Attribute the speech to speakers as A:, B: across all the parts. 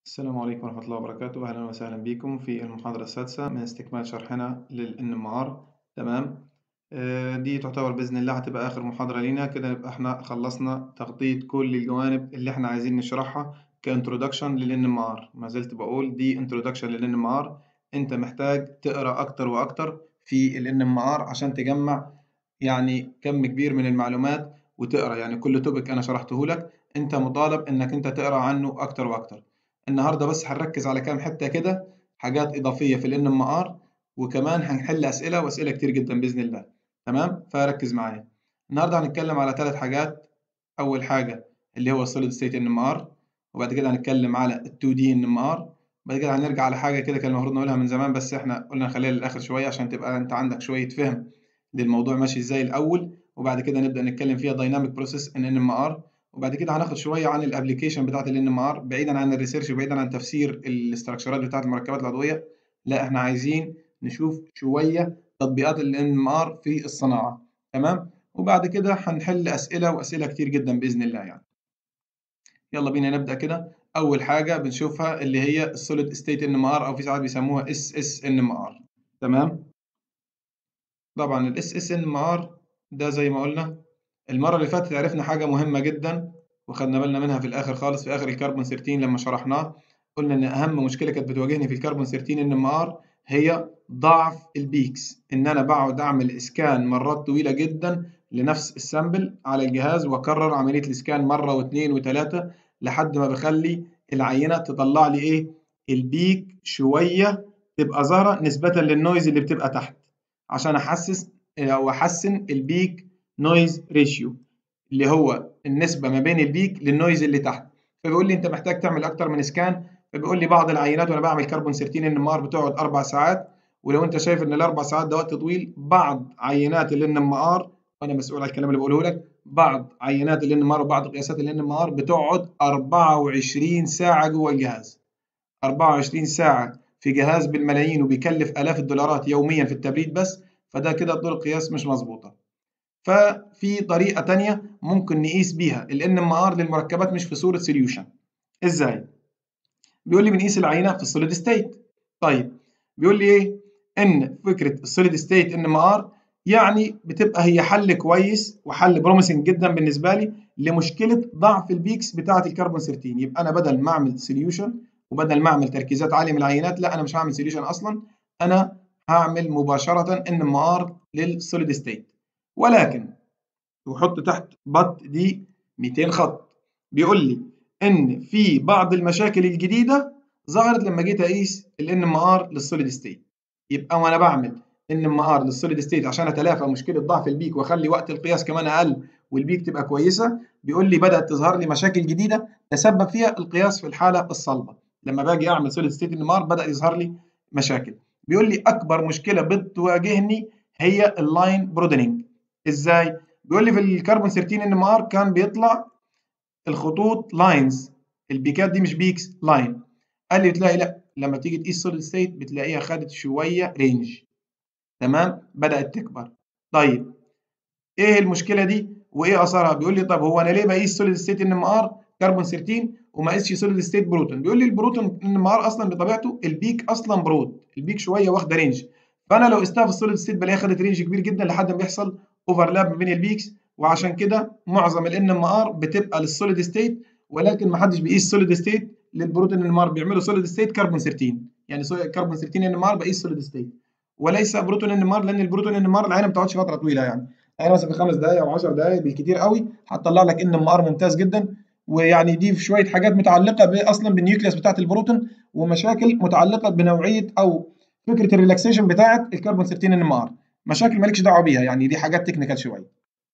A: السلام عليكم ورحمة الله وبركاته أهلا وسهلا بكم في المحاضرة السادسة من استكمال شرحنا لل NMR تمام آه، دي تعتبر بإذن الله هتبقى آخر محاضرة لينا كده يبقى احنا خلصنا تغطية كل الجوانب اللي احنا عايزين نشرحها كانترودكشن لل NMR ما زلت بقول دي انترودكشن لل NMR انت محتاج تقرأ أكتر وأكتر في ال NMR عشان تجمع يعني كم كبير من المعلومات وتقرأ يعني كل توبك أنا شرحته لك انت مطالب انك انت تقرأ عنه أكتر وأكتر النهارده بس هنركز على كام حته كده حاجات اضافيه في الان ام ار وكمان هنحل اسئله واسئله كتير جدا باذن الله تمام فركز معايا النهارده هنتكلم على ثلاث حاجات اول حاجه اللي هو السوليد ستيت ان ام ار وبعد كده هنتكلم على ال 2 دي ان ام ار بعد كده هنرجع على حاجه كده كان المفروض نقولها من زمان بس احنا قلنا نخليها للاخر شويه عشان تبقى انت عندك شويه فهم للموضوع ماشي ازاي الاول وبعد كده نبدا نتكلم فيها دايناميك بروسيس ان ان ام ار وبعد كده هناخد شويه عن الابلكيشن بتاعت ال NMR بعيدا عن الريسيرش وبعيدا عن تفسير الاستراكشرات بتاعت المركبات العضويه لا احنا عايزين نشوف شويه تطبيقات ال NMR في الصناعه تمام وبعد كده هنحل اسئله واسئله كتير جدا باذن الله يعني يلا بينا نبدا كده اول حاجه بنشوفها اللي هي السوليد ستيت ان ام ار او في ساعات بيسموها اس اس ان ام ار تمام طبعا الاس اس ان ام ار ده زي ما قلنا المرة اللي فاتت عرفنا حاجة مهمة جدا وخدنا بالنا منها في الآخر خالص في آخر الكربون 13 لما شرحناه قلنا إن أهم مشكلة كانت بتواجهني في الكربون 13 إن ام ار هي ضعف البيكس إن أنا بقعد أعمل إسكان مرات طويلة جدا لنفس السامبل على الجهاز وأكرر عملية الإسكان مرة واثنين وثلاثة لحد ما بخلي العينة تطلع لي إيه البيك شوية تبقى ظاهرة نسبة للنويز اللي بتبقى تحت عشان أحسس أو أحسن البيك نويز ريشيو اللي هو النسبه ما بين البيك للنويز اللي تحت فبيقول لي انت محتاج تعمل اكتر من اسكان فبيقول لي بعض العينات وانا بعمل كربون 13 ان ام ار بتقعد اربع ساعات ولو انت شايف ان الاربع ساعات ده وقت طويل بعض عينات الان ام ار وانا مسؤول على الكلام اللي بقوله لك بعض عينات الان ام ار وبعض قياسات الان ام ار بتقعد 24 ساعه جوه الجهاز 24 ساعه في جهاز بالملايين وبيكلف الاف الدولارات يوميا في التبريد بس فده كده طول القياس مش مظبوطه ففي طريقة تانية ممكن نقيس بيها ال NMR للمركبات مش في صورة سوليوشن ازاي؟ بيقول لي بنقيس العينة في السوليد ستيت طيب بيقول لي ايه؟ ان فكرة السوليد ستيت NMR يعني بتبقى هي حل كويس وحل بروميسنج جدا بالنسبة لي لمشكلة ضعف البيكس بتاعة الكربون 13 يبقى انا بدل ما اعمل سوليوشن وبدل ما اعمل تركيزات عالية من العينات لا انا مش هعمل سوليوشن اصلا انا هعمل مباشرة NMR للسوليد ستيت ولكن وحط تحت بط دي 200 خط بيقول لي ان في بعض المشاكل الجديده ظهرت لما جيت اقيس الان ام ار للسوليد ستيت يبقى وانا بعمل ان ام ار للسوليد ستيت عشان اتلافى مشكله ضعف البيك واخلي وقت القياس كمان اقل والبيك تبقى كويسه بيقول لي بدات تظهر لي مشاكل جديده تسبب فيها القياس في الحاله الصلبه لما باجي اعمل سوليد ستيت ان ام ار بدا يظهر لي مشاكل بيقول لي اكبر مشكله بتواجهني هي اللاين برودنينج ازاي؟ بيقول لي في الكربون 13 ان ام ار كان بيطلع الخطوط لاينز البيكات دي مش بيكس لاين قال لي بتلاقي لا لما تيجي تقيس سوليد ستيت بتلاقيها خدت شويه رينج تمام بدات تكبر طيب ايه المشكله دي وايه اثرها بيقول لي طب هو انا ليه بقيس سوليد ستيت ان ام ار كربون 13 وما اقيسش سوليد ستيت بروتون بيقول لي البروتون ان ام ار اصلا بطبيعته البيك اصلا برود البيك شويه واخده رينج فانا لو قستها في السوليد ستيت بلاقيها خدت رينج كبير جدا لحد ما بيحصل اوفرلاب ما بين البيكس وعشان كده معظم ال ام ار بتبقى للسوليد ستيت ولكن ما حدش بيقيس سوليد ستيت للبروتين ان ام ار بيعملوا سوليد ستيت كربون 13 يعني كربون 13 ان ام ار بقيس سوليد ستيت وليس بروتون ان ام ار لان البروتون ان ام ار العينه ما بتقعدش فتره طويله يعني العينه مثلا في خمس دقائق او 10 دقائق بالكثير قوي هتطلع لك ان ام ار ممتاز جدا ويعني دي في شويه حاجات متعلقه اصلا بالنيوكليوس بتاعت البروتون ومشاكل متعلقه بنوعيه او فكره الريلاكسيشن بتاعه الكربون 13 ان ام ار مشاكل مالكش دعوه بيها يعني دي حاجات تكنيكال شويه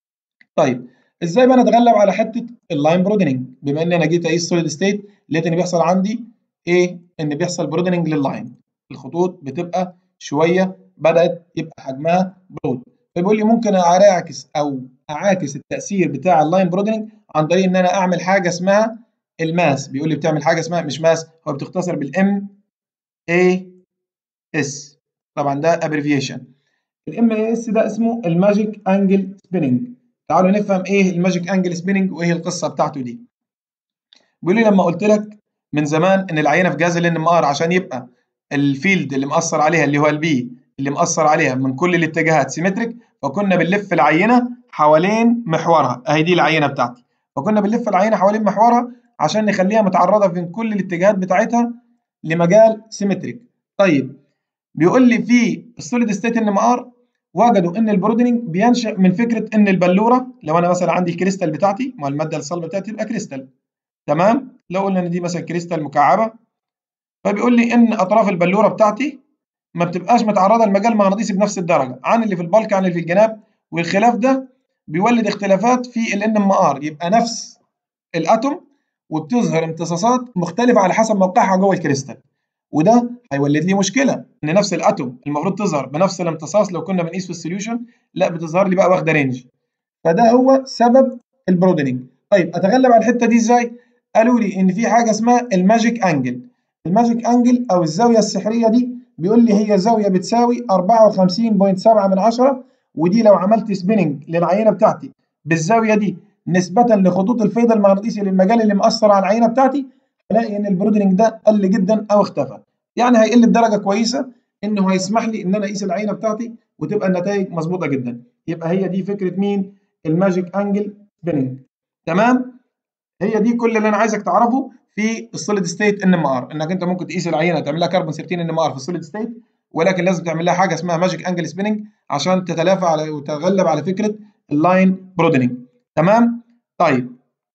A: طيب ازاي بقى نتغلب على حته اللاين برودنينج بما ان انا جيت اقيس سوليد ستيت لقيت ان بيحصل عندي ايه ان بيحصل برودنينج لللاين الخطوط بتبقى شويه بدات يبقى حجمها برود فبيقول لي ممكن اعاكس او اعاكس التاثير بتاع اللاين برودنينج عن طريق ان انا اعمل حاجه اسمها الماس بيقول لي بتعمل حاجه اسمها مش ماس هو بتختصر بالام اي اس طبعا ده ابريفيشن الام اي اس ده اسمه الماجيك انجل سبيننج تعالوا نفهم ايه الماجيك انجل سبيننج وايه القصه بتاعته دي بيقول لي لما قلت لك من زمان ان العينه في جهاز الان ام ار عشان يبقى الفيلد اللي مأثر عليها اللي هو البي اللي مأثر عليها من كل الاتجاهات سيمتريك فكنا بنلف العينه حوالين محورها اهي دي العينه بتاعتي فكنا بنلف العينه حوالين محورها عشان نخليها متعرضه في كل الاتجاهات بتاعتها لمجال سيمتريك طيب بيقول لي في السوليد ستيت ان ام ار وجدوا ان البرودنينج بينشا من فكره ان البلوره لو انا مثلا عندي الكريستال بتاعتي ما الماده الصلبه بتاعتي تبقى كريستال تمام لو قلنا ان دي مثلا كريستال مكعبه فبيقول لي ان اطراف البلوره بتاعتي ما بتبقاش متعرضه لمجال مغناطيسي بنفس الدرجه عن اللي في البلك عن اللي في الجناب والخلاف ده بيولد اختلافات في الان ام ار يبقى نفس الاتوم وبتظهر امتصاصات مختلفه على حسب موقعها جوه الكريستال وده هيولد لي مشكله ان نفس الاتوم المفروض تظهر بنفس الامتصاص لو كنا بنقيس في السوليوشن لا بتظهر لي بقى واخده رينج فده هو سبب البرودنينج طيب اتغلب على الحته دي ازاي قالوا لي ان في حاجه اسمها الماجيك انجل الماجيك انجل او الزاويه السحريه دي بيقول لي هي زاويه بتساوي 54.7 من عشرة ودي لو عملت سبيننج للعينه بتاعتي بالزاويه دي نسبه لخطوط الفيض المغناطيسي للمجال اللي مأثر على العينه بتاعتي الاقي ان البرودنينج ده قل جدا او اختفى يعني هيقل بدرجه كويسه انه هيسمح لي ان انا اقيس العينه بتاعتي وتبقى النتائج مظبوطه جدا يبقى هي دي فكره مين الماجيك انجل سبيننج تمام هي دي كل اللي انا عايزك تعرفه في السوليد ستيت ان ام ار انك انت ممكن تقيس العينه تعمل لها كربون 13 ان ام ار في السوليد ستيت ولكن لازم تعمل لها حاجه اسمها ماجيك انجل سبيننج عشان تتلافى على وتتغلب على فكره اللاين برودنينج تمام طيب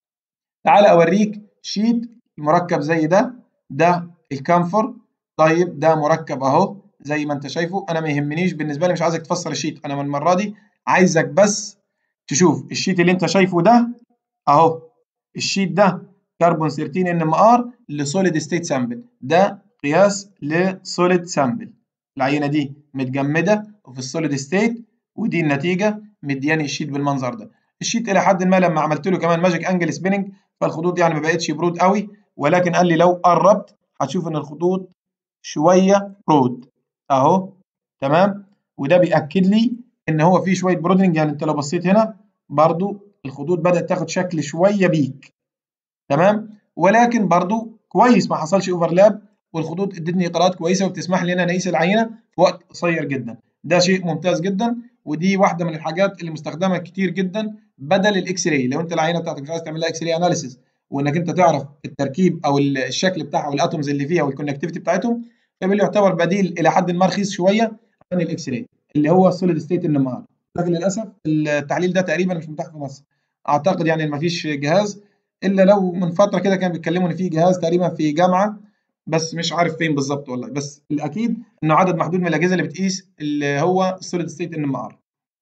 A: تعال اوريك شيت مركب زي ده ده الكامفور طيب ده مركب اهو زي ما انت شايفه انا ما يهمنيش بالنسبه لي مش عايزك تفسر الشيت انا من المره دي عايزك بس تشوف الشيت اللي انت شايفه ده اهو الشيت ده كربون 13 ان ام ار لسوليد ستيت سامبل ده قياس لسوليد سامبل العينه دي متجمده وفي السوليد ستيت ودي النتيجه مدياني الشيت بالمنظر ده الشيت الى حد ما لما عملت له كمان ماجيك انجل سبيننج فالخطوط يعني ما بقتش برود قوي ولكن قال لي لو قربت هتشوف ان الخطوط شويه برود اهو تمام وده بياكد لي ان هو في شويه برودنج يعني انت لو بصيت هنا برضو الخطوط بدات تاخد شكل شويه بيك تمام ولكن برضو كويس ما حصلش اوفرلاب والخطوط ادتني اقراءات كويسه وبتسمح لي ان انا اقيس العينه في وقت قصير جدا ده شيء ممتاز جدا ودي واحده من الحاجات اللي مستخدمه كتير جدا بدل الاكس راي لو انت العينه بتاعتك مش عايز تعمل لها اكس راي اناليسيس وانك انت تعرف التركيب او الشكل بتاعها والاتومز اللي فيها والكونكتيفيتي بتاعتهم فباللي يعتبر بديل الى حد ما رخيص شويه عن الاكس راي اللي هو السوليد ستيت ان ام ار لكن للاسف التحليل ده تقريبا مش متاح في مصر اعتقد يعني ما فيش جهاز الا لو من فتره كده كانوا بيتكلموا ان في جهاز تقريبا في جامعه بس مش عارف فين بالظبط والله بس الاكيد انه عدد محدود من الاجهزه اللي بتقيس اللي هو السوليد ستيت ان ام ار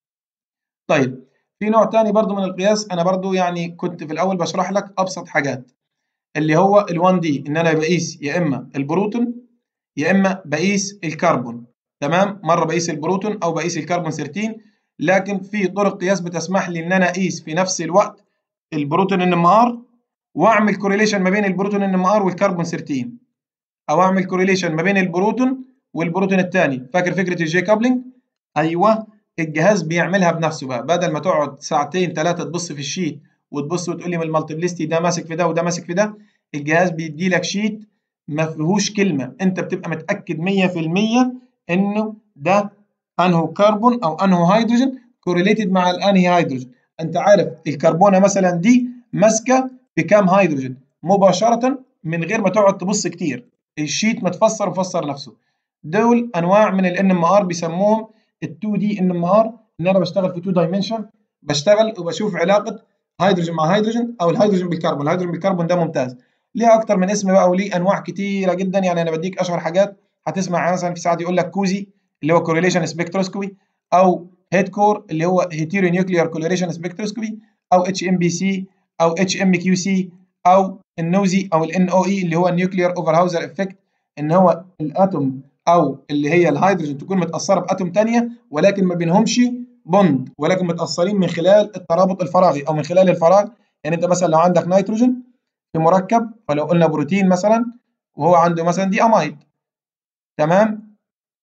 A: طيب في نوع تاني برضو من القياس انا برضو يعني كنت في الاول بشرح لك ابسط حاجات اللي هو ال1 دي ان انا بقيس يا اما البروتون يا اما بقيس الكربون تمام مره بقيس البروتون او بقيس الكربون 13 لكن في طرق قياس بتسمح لي ان انا اقيس في نفس الوقت البروتون ان ام ار واعمل كوريليشن ما بين البروتون ان ام ار والكربون 13 او اعمل كوريليشن ما بين البروتون والبروتون الثاني فاكر فكره الجي كابلنج ايوه الجهاز بيعملها بنفسه بقى بدل ما تقعد ساعتين ثلاثه تبص في الشيت وتبص وتقول لي من المالتيبلستي ده ماسك في ده وده ماسك في ده الجهاز بيدي لك شيت ما فيهوش كلمه انت بتبقى متاكد 100% انه ده انهو كربون او انهو هيدروجين كوريليتد مع الانهي هيدروجين انت عارف الكربونه مثلا دي ماسكه بكام هيدروجين مباشره من غير ما تقعد تبص كتير الشيت متفسر وفسر نفسه دول انواع من الان ام ار بيسموهم ال2 دي ان ام ار ان انا بشتغل في 2 دايمنشن بشتغل وبشوف علاقه هيدروجين مع هيدروجين او الهيدروجين بالكربون الهيدروجين بالكربون ده ممتاز ليه اكتر من اسم بقى وليه انواع كتيره جدا يعني انا بديك اشهر حاجات هتسمع مثلا في ساعات يقول لك كوزي اللي هو كوريليشن سبكتروسكوبي او هيد كور اللي هو هيتيرو نيوكليير كوريليشن سبكتروسكوبي او اتش ام بي سي او اتش ام كيو سي او النوزي او الان او اي اللي هو النيوكليير اوفر هاوزر افكت ان هو الاتوم او اللي هي الهيدروجين تكون متاثره باتوم ثانيه ولكن ما بينهمش بوند ولكن متاثرين من خلال الترابط الفراغي او من خلال الفراغ يعني انت مثلا لو عندك نيتروجين في مركب ولو قلنا بروتين مثلا وهو عنده مثلا دي امايد تمام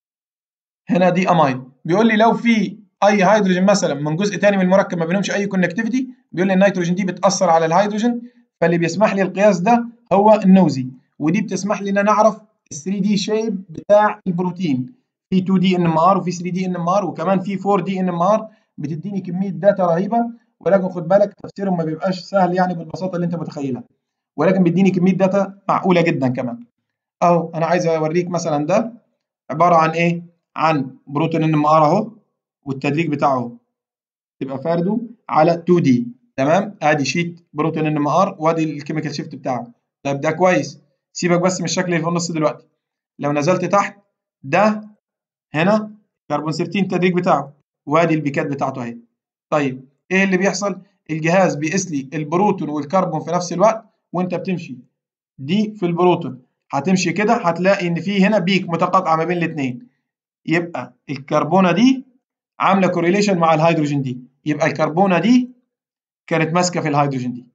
A: هنا دي امايد بيقول لي لو في اي هيدروجين مثلا من جزء ثاني من المركب ما بينهمش اي كونكتيفيتي بيقول لي النيتروجين دي بتاثر على الهيدروجين فاللي بيسمح لي القياس ده هو النوزي
B: ودي بتسمح لي ان انا اعرف ال 3 دي شيب بتاع البروتين في 2 دي ان ام ار وفي 3 دي ان ام ار وكمان في 4 دي ان ام ار بتديني كميه داتا رهيبه ولكن خد بالك تفسيرهم ما بيبقاش سهل يعني بالبساطه اللي انت متخيلها ولكن بيديني كميه داتا معقوله جدا كمان اهو انا عايز اوريك مثلا ده عباره عن ايه عن بروتين ان ام ار اهو والتدريج بتاعه اهو تبقى فارده على 2 دي تمام ادي شيت بروتين ان ام ار وادي الكيميكال شيفت بتاعه طيب ده كويس سيبك بس من الشكل اللي في النص دلوقتي لو نزلت تحت ده هنا كربون 13 التدريج بتاعه وادي البيكات بتاعته اهي طيب ايه اللي بيحصل الجهاز بيقيس لي البروتون والكربون في نفس الوقت وانت بتمشي دي في البروتون هتمشي كده هتلاقي ان في هنا بيك متقاطعه ما بين الاثنين يبقى الكربونه دي عامله كوريليشن مع الهيدروجين دي يبقى الكربونه دي كانت ماسكه في الهيدروجين دي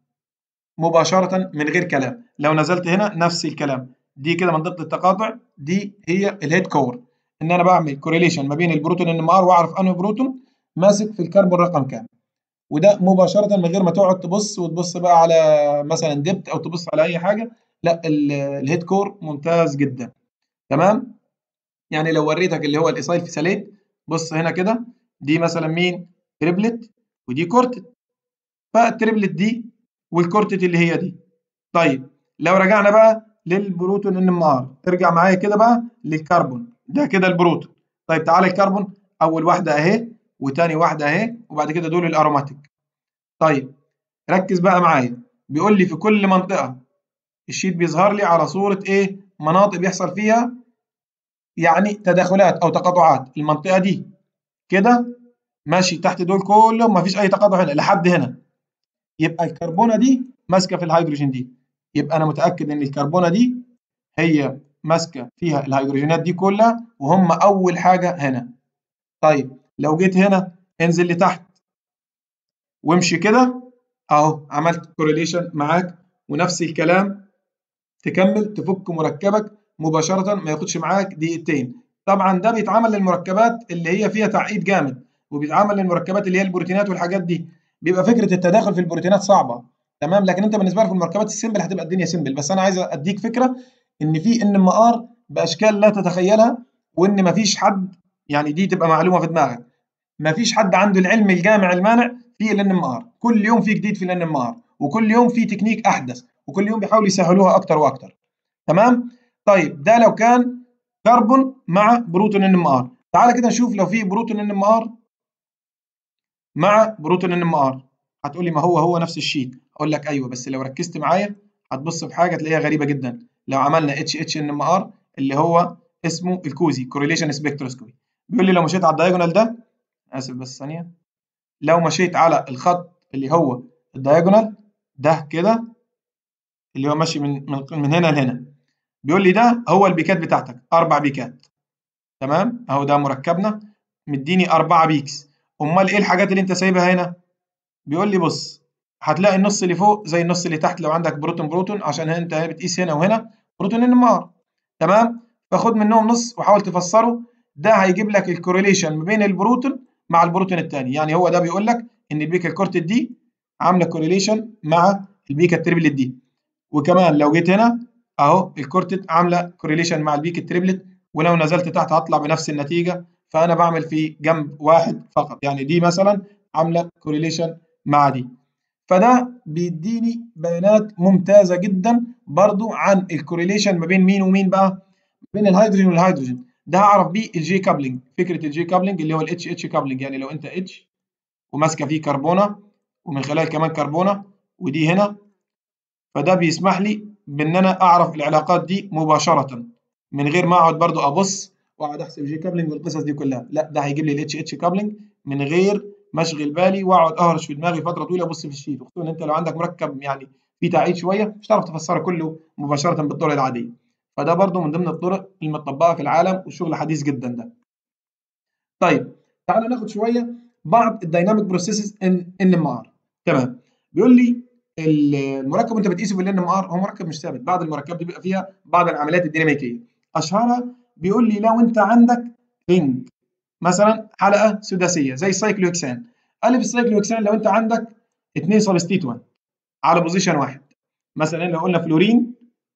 B: مباشره من غير كلام لو نزلت هنا نفس الكلام دي كده منطقه التقاطع دي هي الهيد كور ان انا بعمل كوريليشن ما بين البروتون ان ام ار واعرف انه بروتون ماسك في الكربون رقم كام وده مباشره من غير ما تقعد تبص وتبص بقى على مثلا دبت او تبص على اي حاجه لا الهيد كور ممتاز جدا تمام يعني لو وريتك اللي هو الايسايل فيساليت بص هنا كده دي مثلا مين تريبلت ودي كورتت فالتريبلت دي والكورتت اللي هي دي طيب لو رجعنا بقى للبروتون ان ام ار ارجع معايا كده بقى للكربون ده كده البروتون طيب تعالى الكربون اول واحده اهي وتاني واحده اهي وبعد كده دول الاروماتيك طيب ركز بقى معايا بيقول لي في كل منطقه الشيت بيظهر لي على صوره ايه مناطق بيحصل فيها يعني تداخلات او تقاطعات المنطقه دي كده ماشي تحت دول كلهم ما فيش اي تقاطع هنا لحد هنا يبقى الكربونه دي ماسكه في الهيدروجين دي يبقى انا متاكد ان الكربونه دي هي ماسكه فيها الهيدروجينات دي كلها وهم اول حاجه هنا طيب لو جيت هنا انزل لتحت وامشي كده اهو عملت كورليشن معاك ونفس الكلام تكمل تفك مركبك مباشره ما ياخدش معاك دقيقتين طبعا ده بيتعمل للمركبات اللي هي فيها تعقيد جامد وبيتعمل للمركبات اللي هي البروتينات والحاجات دي بيبقى فكره التداخل في البروتينات صعبه تمام لكن انت بالنسبه لك في المركبات السيمبل هتبقى الدنيا سيمبل بس انا عايز اديك فكره ان في ان ام ار باشكال لا تتخيلها وان مفيش حد يعني دي تبقى معلومه في دماغك مفيش حد عنده العلم الجامع المانع في الان ام ار كل يوم في جديد في الان ام ار وكل يوم في تكنيك احدث وكل يوم بيحاولوا يسهلوها اكتر واكتر تمام طيب ده لو كان كربون مع بروتون ان ام ار تعالى كده نشوف لو في بروتون ان ام ار مع بروتون ان ام ار هتقول لي ما هو هو نفس الشيت اقول لك ايوه بس لو ركزت معايا هتبص في حاجه تلاقيها غريبه جدا لو عملنا اتش اتش ان ام ار اللي هو اسمه الكوزي كورليشن سبكتروسكوبي بيقول لي لو مشيت على الدايجونال ده اسف بس ثانيه لو مشيت على الخط اللي هو الدايجونال ده كده اللي هو ماشي من من, من هنا لهنا بيقول لي ده هو البيكات بتاعتك اربع بيكات تمام اهو ده مركبنا مديني اربعه بيكس امال ايه الحاجات اللي انت سايبها هنا بيقول لي بص هتلاقي النص اللي فوق زي النص اللي تحت لو عندك بروتون بروتون عشان انت بتقيس هنا وهنا بروتون ان ار تمام فخد منهم نص وحاول تفسره ده هيجيب لك الكورليشن ما بين البروتون مع البروتون الثاني يعني هو ده بيقول لك ان البيكا الكورتت دي عامله كورليشن مع البيكا التريبلت دي وكمان لو جيت هنا اهو الكورتت عامله كورليشن مع البيك التريبلت ولو نزلت تحت هطلع بنفس النتيجه فانا بعمل في جنب واحد فقط يعني دي مثلا عامله كورليشن مع دي فده بيديني بيانات ممتازه جدا برضو عن الكورليشن ما بين مين ومين بقى بين الهيدروجين والهيدروجين ده هعرف بيه الجي كابلنج فكره الجي كابلنج اللي هو الاتش اتش كابلنج يعني لو انت اتش وماسكه فيه كربونه ومن خلال كمان كربونه ودي هنا فده بيسمح لي بان انا اعرف العلاقات دي مباشره من غير ما اقعد برضو ابص واقعد احسب جي كابلنج والقصص دي كلها لا ده هيجيب لي الاتش اتش كابلنج من غير ما اشغل بالي واقعد اهرش في دماغي فتره طويله ابص في الشيت وخصوصا انت لو عندك مركب يعني فيه تعقيد شويه مش هتعرف تفسره كله مباشره بالطرق العاديه فده برضو من ضمن الطرق المطبقه في العالم والشغل حديث جدا ده طيب تعالوا ناخد شويه بعض الدايناميك بروسيسز ان ان ام ار تمام بيقول لي المركب انت بتقيسه بالان ام ار هو مركب مش ثابت بعض المركبات بيبقى فيها بعض العمليات الديناميكيه اشهرها بيقول لي لو انت عندك رينج مثلا حلقه سداسيه زي السايكلوهكسان قال لي في السايكلوهكسان لو انت عندك اثنين سبستيتوانت على بوزيشن واحد مثلا لو قلنا فلورين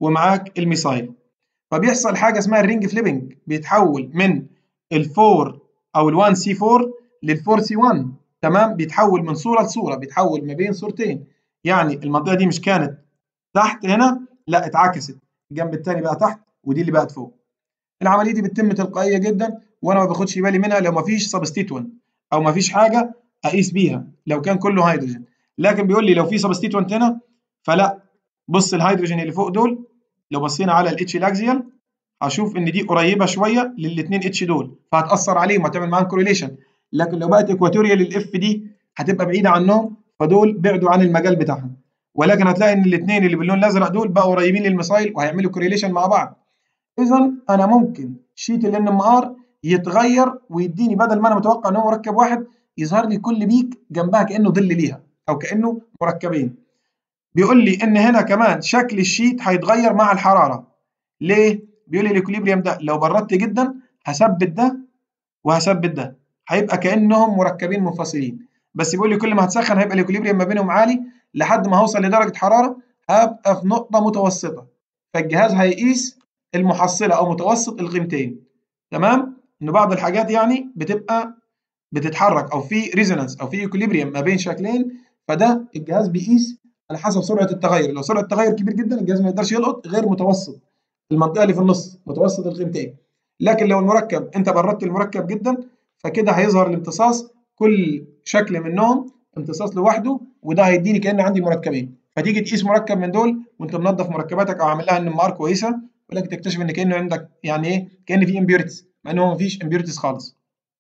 B: ومعاك الميثايل فبيحصل حاجه اسمها الرينج فليبنج بيتحول من ال4 او ال1 سي 4 لل4 سي 1 تمام بيتحول من صوره لصوره بيتحول ما بين صورتين يعني المنطقه دي مش كانت تحت هنا لا اتعكست الجنب الثاني بقى تحت ودي اللي بقت فوق العمليه دي بتتم تلقائيه جدا وانا ما باخدش بالي منها لو ما فيش سبستيتوينت او ما فيش حاجه اقيس بيها لو كان كله هيدروجين لكن بيقول لي لو في سبستيتوينت هنا فلا بص الهيدروجين اللي فوق دول لو بصينا على الاتش لاكزيال هشوف ان دي قريبه شويه للاثنين اتش دول فهتاثر عليهم وهتعمل معاهم كوريليشن لكن لو بقت اكواتوريال الاف دي هتبقى بعيده عنهم فدول بعدوا عن المجال بتاعهم ولكن هتلاقي ان الاثنين اللي باللون الازرق دول بقوا قريبين للميثايل وهيعملوا كوريليشن مع بعض اذا انا ممكن شيت الان ام ار يتغير ويديني بدل ما انا متوقع ان هو مركب واحد يظهر لي كل بيك جنبها كانه ظل ليها او كانه مركبين بيقول لي ان هنا كمان شكل الشيت هيتغير مع الحراره ليه بيقول لي الاكوليبريم ده لو بردت جدا هثبت ده وهثبت ده هيبقى كانهم مركبين منفصلين بس بيقول لي كل ما هتسخن هيبقى الاكوليبريم ما بينهم عالي لحد ما هوصل لدرجه حراره هبقى في نقطه متوسطه فالجهاز هيقيس المحصله او متوسط القيمتين تمام ان بعض الحاجات يعني بتبقى بتتحرك او في ريزونانس او في ايكوليبريم ما بين شكلين فده الجهاز بيقيس على حسب سرعه التغير لو سرعه التغير كبير جدا الجهاز ما يقدرش يلقط غير متوسط المنطقه اللي في النص متوسط القيمتين لكن لو المركب انت بردت المركب جدا فكده هيظهر الامتصاص كل شكل منهم امتصاص لوحده وده هيديني كان عندي مركبين فتيجي تقيس مركب من دول وانت منظف مركباتك او عامل لها ان ار كويسه ولكن تكتشف ان كانه عندك يعني ايه كان في امبيورتيز مع ان هو ما فيش امبيورتيز خالص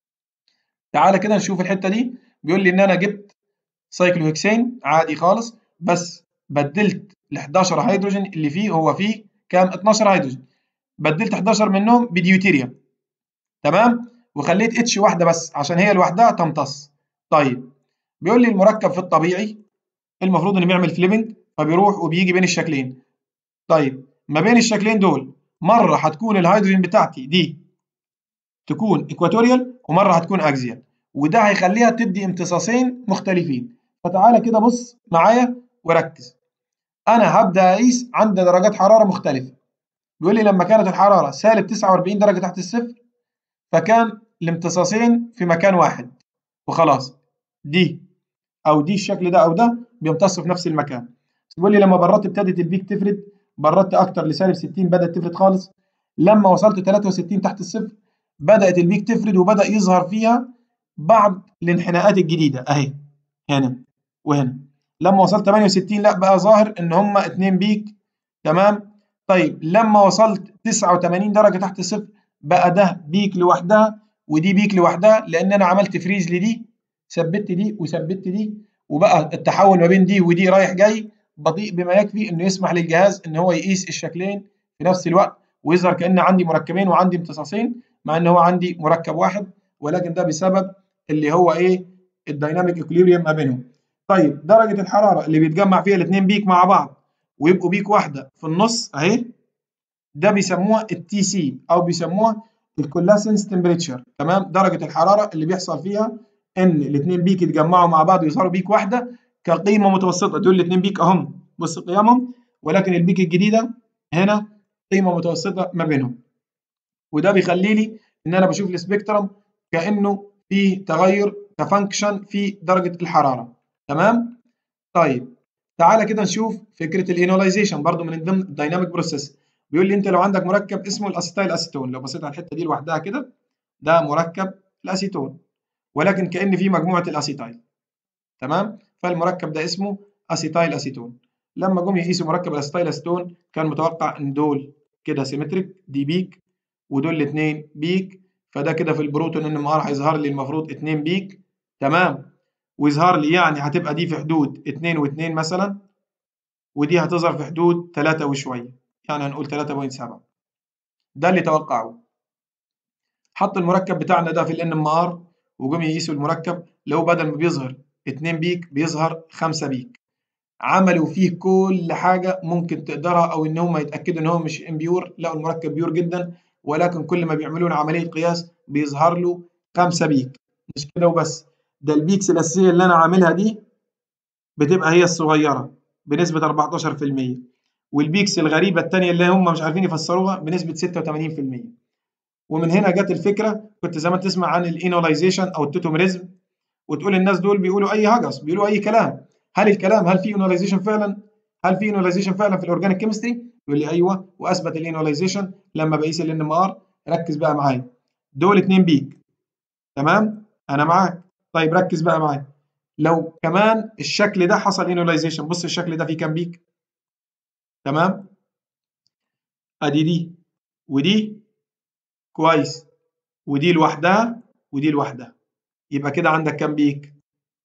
B: تعالى كده نشوف الحته دي بيقول لي ان انا جبت سايكلوهكسين عادي خالص بس بدلت ال 11 هيدروجين اللي فيه هو فيه كام 12 هيدروجين بدلت 11 منهم بديوتيريوم تمام وخليت اتش واحده بس عشان هي لوحدها تمتص طيب بيقول لي المركب في الطبيعي المفروض انه بيعمل فليبنج فبيروح وبيجي بين الشكلين طيب ما بين الشكلين دول مره هتكون الهيدروجين بتاعتي دي تكون ايكواتوريال ومره هتكون اكزيال وده هيخليها تدي امتصاصين مختلفين فتعالى كده بص معايا وركز انا هبدا اقيس عند درجات حراره مختلفه بيقول لي لما كانت الحراره سالب 49 درجه تحت الصفر فكان الامتصاصين في مكان واحد وخلاص دي او دي الشكل ده او ده بيمتصوا في نفس المكان بيقول لي لما بردت ابتدت البيك تفرد بردت اكتر لسالب 60 بدات تفرد خالص لما وصلت 63 تحت الصفر بدات البيك تفرد وبدا يظهر فيها بعض الانحناءات الجديده اهي هنا وهنا لما وصلت 68 لا بقى ظاهر ان هما اتنين بيك تمام طيب لما وصلت 89 درجه تحت الصفر بقى ده بيك لوحدها ودي بيك لوحدها لان انا عملت فريز لدي ثبت دي وثبت دي وبقى التحول ما بين دي ودي رايح جاي بطيء بما يكفي انه يسمح للجهاز ان هو يقيس الشكلين في نفس الوقت ويظهر كان عندي مركبين وعندي امتصاصين مع ان هو عندي مركب واحد ولكن ده بسبب اللي هو ايه الدايناميك اكوليبريم ما بينهم طيب درجه الحراره اللي بيتجمع فيها الاثنين بيك مع بعض ويبقوا بيك واحده في النص اهي ده بيسموها التي سي او بيسموها الكولاسنس تمبريتشر تمام درجه الحراره اللي بيحصل فيها ان الاثنين بيك يتجمعوا مع بعض ويظهروا بيك واحده كقيمه متوسطه دول الاثنين بيك اهم بص قيمهم ولكن البيك الجديده هنا قيمه متوسطه ما بينهم وده بيخلي لي ان انا بشوف السبيكترم كانه في تغير كفانكشن في درجه الحراره تمام طيب تعالى كده نشوف فكره الانولايزيشن برضو من ضمن الدايناميك بروسيس بيقول لي انت لو عندك مركب اسمه الاسيتايل اسيتون لو بصيت على الحته دي لوحدها كده ده مركب الاسيتون ولكن كان في مجموعه الاسيتايل تمام فالمركب ده اسمه اسيتايل اسيتون لما جم يقيسوا مركب الاسيتايل اسيتون كان متوقع ان دول كده سيمتريك دي بيك ودول الاثنين بيك فده كده في البروتون ان ار هيظهر لي المفروض 2 بيك تمام ويظهر لي يعني هتبقى دي في حدود 2 و2 مثلا ودي هتظهر في حدود 3 وشويه يعني هنقول 3.7 ده اللي توقعه حط المركب بتاعنا ده في الان ام ار وجم يقيسوا المركب لو بدل ما بيظهر 2 بيك بيظهر 5 بيك عملوا فيه كل حاجه ممكن تقدرها او ان هم يتاكدوا ان هو مش امبيور لقوا المركب بيور جدا ولكن كل ما بيعملوا له عمليه قياس بيظهر له 5 بيك مش كده وبس ده البيكس الاساسيه اللي انا عاملها دي بتبقى هي الصغيره بنسبه 14% والبيكس الغريبه الثانيه اللي هم مش عارفين يفسروها بنسبه 86% ومن هنا جت الفكره كنت زمان تسمع عن الانولايزيشن او التوتوميريزم وتقول الناس دول بيقولوا اي هجس بيقولوا اي كلام هل الكلام هل في انولايزيشن فعلا هل في انولايزيشن فعلا في الاورجانيك كيمستري يقول لي ايوه واثبت الانولايزيشن لما بقيس الان ام ار ركز بقى معايا دول اتنين بيك تمام انا معاك طيب ركز بقى معايا لو كمان الشكل ده حصل انولايزيشن بص الشكل ده فيه كام بيك تمام ادي دي ودي كويس ودي لوحدها ودي لوحدها يبقى كده عندك كام بيك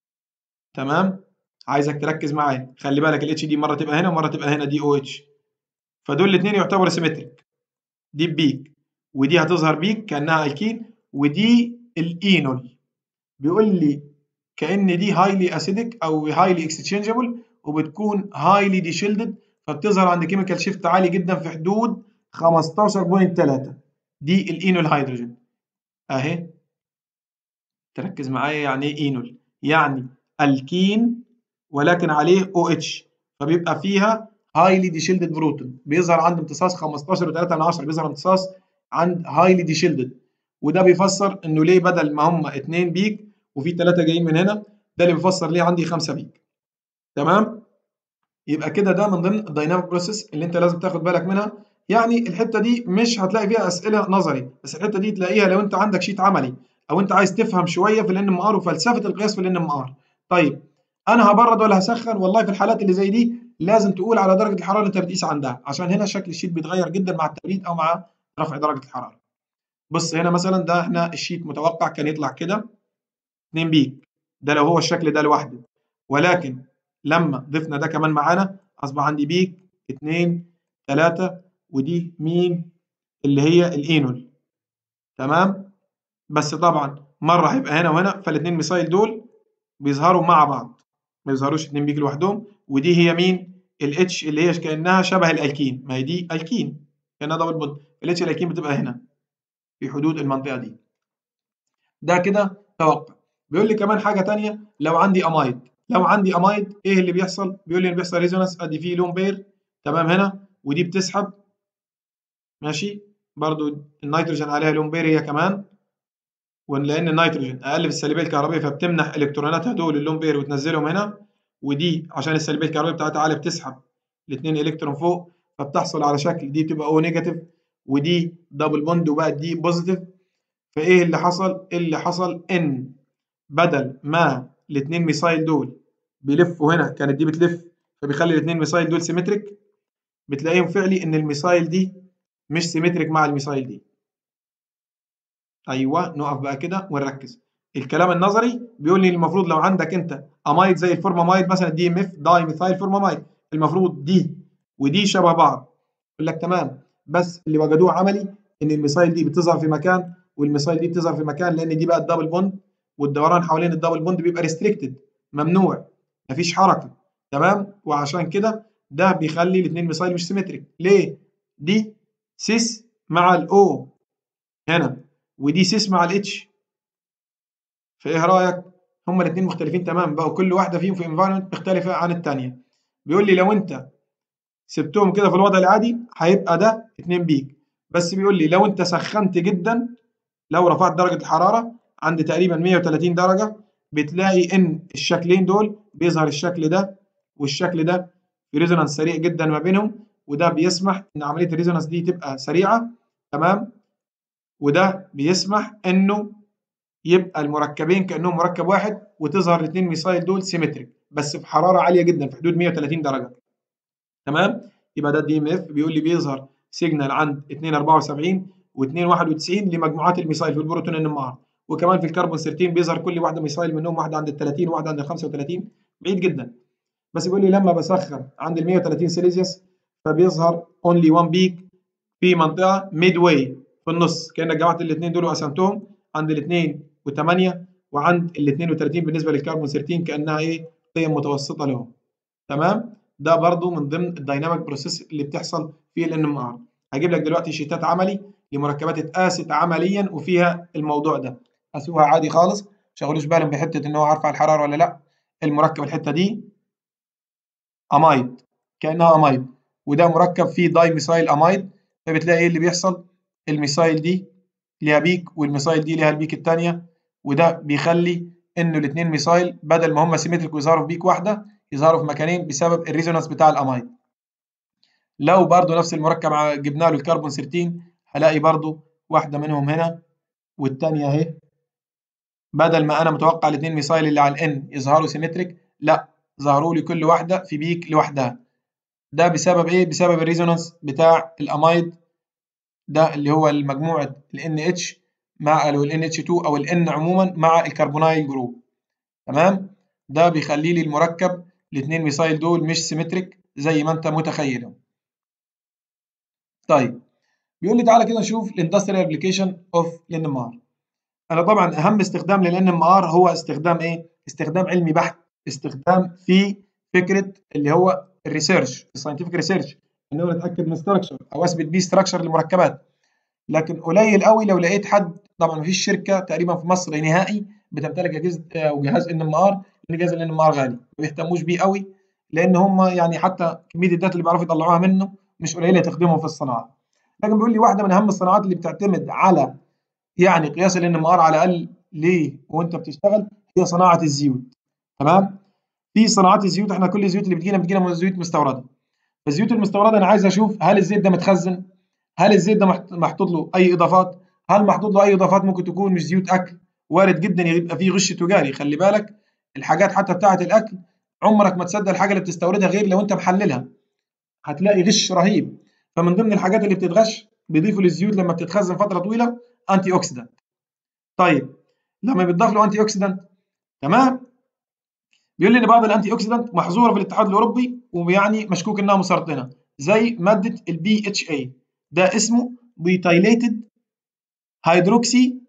B: تمام عايزك تركز معايا خلي بالك الاتش دي مره تبقى هنا ومره تبقى هنا دي او اتش فدول الاثنين يعتبروا سيمتريك دي بيك ودي هتظهر بيك كانها الكين ودي الاينول بيقول لي كان دي هايلي اسيدك او هايلي اكستشينجبل وبتكون هايلي دي شيلدد فبتظهر عند كيميكال شيفت عالي جدا في حدود 15.3 دي الاينول هيدروجين اهي تركز معايا يعني ايه اينول يعني الكين ولكن عليه او اتش فبيبقى فيها هايلي دي شيلدد بروتون بيظهر عند امتصاص 15.3 بيظهر امتصاص عند هايلي دي شيلدد وده بيفسر انه ليه بدل ما هم اتنين بيك وفي ثلاثه جايين من هنا ده اللي بيفسر ليه عندي خمسه بيك تمام يبقى كده ده من ضمن الدايناميك بروسيس اللي انت لازم تاخد بالك منها يعني الحته دي مش هتلاقي فيها اسئله نظري بس الحته دي تلاقيها لو انت عندك شيت عملي او انت عايز تفهم شويه في الان ام ار وفلسفه القياس في الان ام ار طيب انا هبرد ولا هسخن والله في الحالات اللي زي دي لازم تقول على درجه الحراره اللي انت بتقيس عندها عشان هنا شكل الشيت بيتغير جدا مع التبريد او مع رفع درجه الحراره بص هنا مثلا ده احنا الشيت متوقع كان يطلع كده 2 بيك ده لو هو الشكل ده لوحده ولكن لما ضفنا ده كمان معانا اصبح عندي بيك 2 3 ودي مين اللي هي الاينول تمام بس طبعا مره هيبقى هنا وهنا فالاثنين ميسايل دول بيظهروا مع بعض ما يظهروش اتنين بيك لوحدهم ودي هي مين الاتش اللي هي كانها شبه الالكين ما هي دي الكين كانها دبل بوند الاتش الالكين بتبقى هنا في حدود المنطقه دي ده كده توقع بيقول لي كمان حاجه تانية لو عندي امايد لو عندي امايد ايه اللي بيحصل بيقول لي بيحصل ريزونانس ادي فيه لون بير تمام هنا ودي بتسحب ماشي برضو النيتروجين عليها لون بير هي كمان ولان النيتروجين اقل في السلبيه الكهربائيه فبتمنح الكتروناتها دول اللون بير وتنزلهم هنا ودي عشان السلبيه الكهربائيه بتاعتها عاليه بتسحب الاثنين الكترون فوق فبتحصل على شكل دي تبقى او نيجاتيف ودي دبل بوند وبقت دي بوزيتيف فايه اللي حصل اللي حصل ان بدل ما الاثنين ميسايل دول بيلفوا هنا كانت دي بتلف فبيخلي الاثنين ميسايل دول سيمتريك بتلاقيهم فعلي ان الميسايل دي مش سيمتريك مع الميسايل دي ايوه نقف بقى كده ونركز الكلام النظري بيقول لي المفروض لو عندك انت امايد زي الفورمامايد مثلا دي ام اف داي ميثايل فورمامايد المفروض دي ودي شبه بعض يقول لك تمام بس اللي وجدوه عملي ان الميثايل دي بتظهر في مكان والميثايل دي بتظهر في مكان لان دي بقى الدبل بوند والدوران حوالين الدبل بوند بيبقى ريستريكتد ممنوع مفيش حركه تمام وعشان كده ده بيخلي الاثنين ميثايل مش سيمتريك ليه دي سيس مع الاو هنا ودي سيس مع الاتش فايه رايك هما الاثنين مختلفين تماما بقوا كل واحده فيهم في انفايرمنت مختلفه عن الثانيه بيقول لي لو انت سبتهم كده في الوضع العادي هيبقى ده 2 بيك بس بيقول لي لو انت سخنت جدا لو رفعت درجه الحراره عند تقريبا 130 درجه بتلاقي ان الشكلين دول بيظهر الشكل ده والشكل ده في ريزونانس سريع جدا ما بينهم وده بيسمح ان عمليه الريزونانس دي تبقى سريعه تمام وده بيسمح انه يبقى المركبين كانهم مركب واحد وتظهر الاثنين ميسايل دول سيمتريك بس في حراره عاليه جدا في حدود 130 درجه تمام يبقى ده الدي ام اف بيقول لي بيظهر سيجنال عند 274 و291 لمجموعات الميسايل في البروتون ان ام ار وكمان في الكربون 13 بيظهر كل واحده ميسايل منهم واحده عند ال 30 وواحده عند ال 35 بعيد جدا بس بيقول لي لما بسخن عند ال 130 سيليزيوس فبيظهر اونلي 1 بيك في منطقه ميد واي في النص كانك جمعت الاثنين دول وقسمتهم عند الاثنين و8 وعند ال 32 بالنسبه للكربون 13 كانها ايه قيم متوسطه لهم تمام ده برضو من ضمن الدايناميك بروسيس اللي بتحصل في الان ام ار هجيب لك دلوقتي شيتات عملي لمركبات اتقاست عمليا وفيها الموضوع ده قاسوها عادي خالص شغلوش بالهم بحته ان هو هرفع الحراره ولا لا المركب الحته دي امايد كانها امايد وده مركب فيه داي ميثايل امايد فبتلاقي ايه اللي بيحصل الميثايل دي ليها بيك والميثايل دي ليها البيك الثانيه وده بيخلي انه الاثنين ميثايل بدل ما هم سيمتريك ويظهروا في بيك واحده يظهروا في مكانين بسبب الريزونانس بتاع الامايد لو برضو نفس المركب جبنا له الكربون 13 هلاقي برضو واحده منهم هنا والثانيه اهي بدل ما انا متوقع الاثنين ميثايل اللي على الان يظهروا سيمتريك لا ظهروا لي كل واحده في بيك لوحدها ده بسبب ايه بسبب الريزونانس بتاع الامايد ده اللي هو المجموعه ال NH مع ال NH2 او ال N عموما مع الكربونايل جروب تمام ده بيخلي لي المركب الاثنين ميثايل دول مش سيمتريك زي ما انت متخيل طيب بيقول لي تعالى كده نشوف الاندستريال ابلكيشن اوف الان ام ار انا طبعا اهم استخدام للان ام ار هو استخدام ايه استخدام علمي بحت استخدام في فكره اللي هو الريسيرش الساينتفك ريسيرش ان هو نتاكد من ستراكشر او اثبت بيه ستراكشر للمركبات لكن قليل قوي لو لقيت حد طبعا مفيش شركه تقريبا في مصر نهائي بتمتلك اجهزه او جهاز ان ام ار لان جهاز الان ام ار غالي ما بيهتموش بيه قوي لان هم يعني حتى كميه الداتا اللي بيعرفوا يطلعوها منه مش قليله تخدمهم في الصناعه لكن بيقول لي واحده من اهم الصناعات اللي بتعتمد على يعني قياس الان ام ار على الاقل ليه وانت بتشتغل هي صناعه الزيوت تمام في صناعات الزيوت احنا كل الزيوت اللي بتجينا بتجينا من زيوت مستورده فالزيوت المستورده انا عايز اشوف هل الزيت ده متخزن هل الزيت ده محطوط له اي اضافات هل محطوط له اي اضافات ممكن تكون مش زيوت اكل وارد جدا يبقى فيه غش تجاري خلي بالك الحاجات حتى بتاعه الاكل عمرك ما تصدق الحاجه اللي بتستوردها غير لو انت محللها هتلاقي غش رهيب فمن ضمن الحاجات اللي بتتغش بيضيفوا للزيوت لما بتتخزن فتره طويله انتي اوكسيدانت طيب لما بيتضاف له انتي اوكسيدانت تمام بيقول لي ان بعض الانتي اوكسيدانت محظوره في الاتحاد الاوروبي ويعني مشكوك انها مسرطنه زي ماده البي اتش اي ده اسمه بيتايليتد هيدروكسي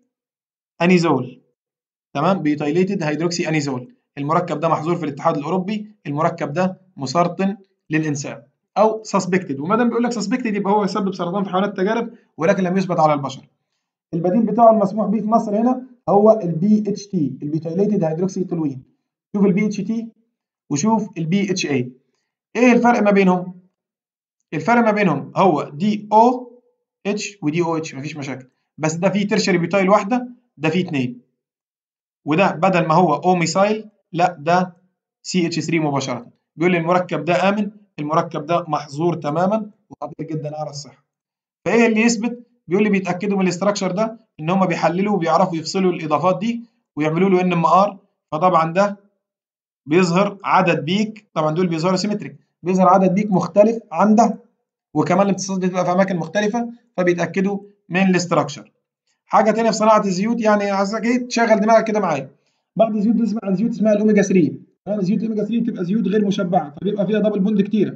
B: انيزول تمام بيتايليتد هيدروكسي انيزول المركب ده محظور في الاتحاد الاوروبي المركب ده مسرطن للانسان او سسبكتد وما دام بيقول لك سسبكتد يبقى هو يسبب سرطان في حيوانات التجارب ولكن لم يثبت على البشر البديل بتاعه المسموح به في مصر هنا هو البي اتش تي البيتايليتد هيدروكسي تولوين شوف البي اتش تي وشوف البي اتش اي ايه الفرق ما بينهم الفرق ما بينهم هو دي او اتش ودي او اتش مفيش مشاكل بس ده فيه ترشري بيوتايل واحده ده فيه اثنين وده بدل ما هو او ميثايل لا ده سي اتش 3 مباشره بيقول لي المركب ده امن المركب ده محظور تماما وخطير جدا على الصحه فايه اللي يثبت بيقول لي بيتاكدوا من الاستراكشر ده ان هم بيحللوا وبيعرفوا يفصلوا الاضافات دي ويعملوا له ان ام ار فطبعا ده بيظهر عدد بيك طبعا دول بيظهروا سيمتريك بيظهر عدد بيك مختلف عن ده وكمان الامتصاصات بتبقى في اماكن مختلفه فبيتاكدوا من الاستراكشر حاجه ثانيه في صناعه الزيوت يعني عايزك ايه تشغل دماغك كده معايا بعض الزيوت بنسمع عن زيوت اسمها الاوميجا 3 يعني زيوت الاوميجا 3 بتبقى زيوت غير مشبعه فبيبقى فيها دبل بوند كتيره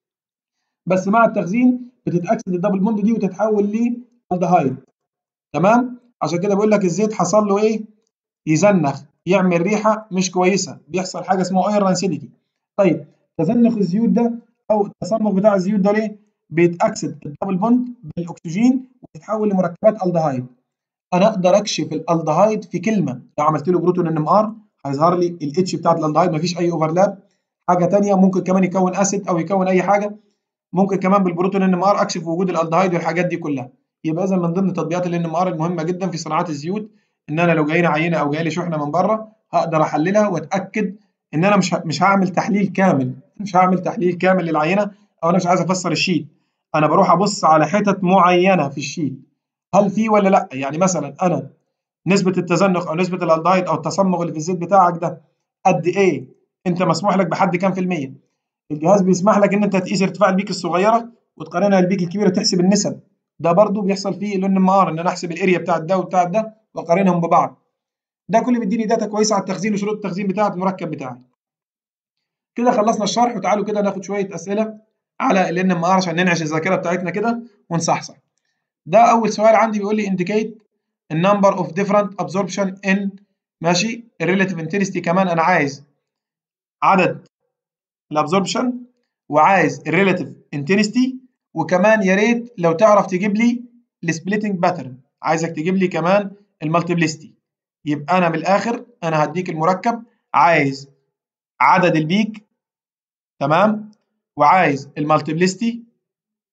B: بس مع التخزين بتتاكسد الدبل بوند دي وتتحول لالدهايد تمام عشان كده بقول لك الزيت حصل له ايه يزنخ يعمل ريحه مش كويسه بيحصل حاجه اسمها اير رانسيديتي طيب تزنخ الزيوت ده او التصمغ بتاع الزيوت ده ليه بيتاكسد الدبل بوند بالاكسجين وتتحول لمركبات الدهايد انا اقدر اكشف الالدهايد في كلمه لو عملت له بروتون ان ام ار هيظهر لي الاتش بتاعت الالدهايد مفيش اي اوفرلاب حاجه ثانيه ممكن كمان يكون اسيد او يكون اي حاجه ممكن كمان بالبروتون ان ام ار اكشف وجود الالدهايد والحاجات دي كلها يبقى اذا من ضمن تطبيقات الان ام ار المهمه جدا في صناعات الزيوت ان انا لو جاينا عينه او جاي لي شحنه من بره هقدر احللها واتاكد ان انا مش مش هعمل تحليل كامل مش هعمل تحليل كامل للعينه او انا مش عايز افسر الشيت انا بروح ابص على حتت معينه في الشيت هل في ولا لا يعني مثلا انا نسبه التزنخ او نسبه الالدهايد او التصمغ اللي في الزيت بتاعك ده قد ايه انت مسموح لك بحد كام في الميه الجهاز بيسمح لك ان انت تقيس ارتفاع البيك الصغيره وتقارنها بالبيك الكبيره تحسب النسب ده برضو بيحصل فيه الان ام ار ان انا احسب الاريا بتاعت ده وبتاعت ده واقارنهم ببعض ده كله بيديني داتا كويسه على التخزين وشروط التخزين بتاعت المركب بتاعي كده خلصنا الشرح وتعالوا كده ناخد شويه اسئله على الان ام ار عشان ننعش الذاكره بتاعتنا كده ونصحصح ده اول سؤال عندي بيقول لي indicate the number of different absorption in ماشي الريلاتيف انتنستي كمان انا عايز عدد الابزوربشن وعايز الريلاتيف انتنستي وكمان يا ريت لو تعرف تجيب لي السبليتنج باترن عايزك تجيب لي كمان المالتيبلستي يبقى انا من الاخر انا هديك المركب عايز عدد البيك تمام وعايز المالتيبلستي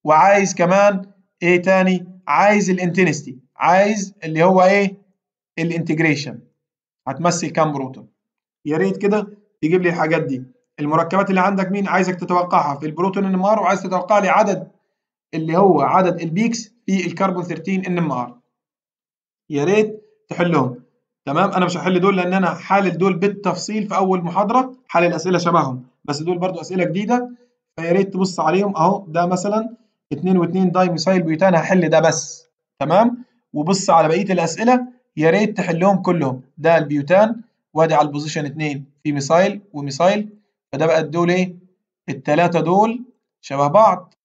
B: وعايز كمان ايه تاني عايز الانتنستي عايز اللي هو ايه الانتجريشن هتمثل كام بروتون يا ريت كده تجيب لي الحاجات دي المركبات اللي عندك مين عايزك تتوقعها في البروتون ان ام ار وعايز تتوقع لي عدد اللي هو عدد البيكس في الكربون 13 ان ام ار يا ريت تحلهم تمام انا مش هحل دول لان انا حالل دول بالتفصيل في اول محاضره حلل اسئله شبههم بس دول برضو اسئله جديده فيا ريت تبص عليهم اهو ده مثلا 2 و2 داي ميثايل بيوتان هحل ده بس تمام وبص على بقيه الاسئله يا ريت تحلهم كلهم ده البيوتان وادي على البوزيشن 2 في ميثايل وميثايل فده بقى دول ايه الثلاثه دول شبه بعض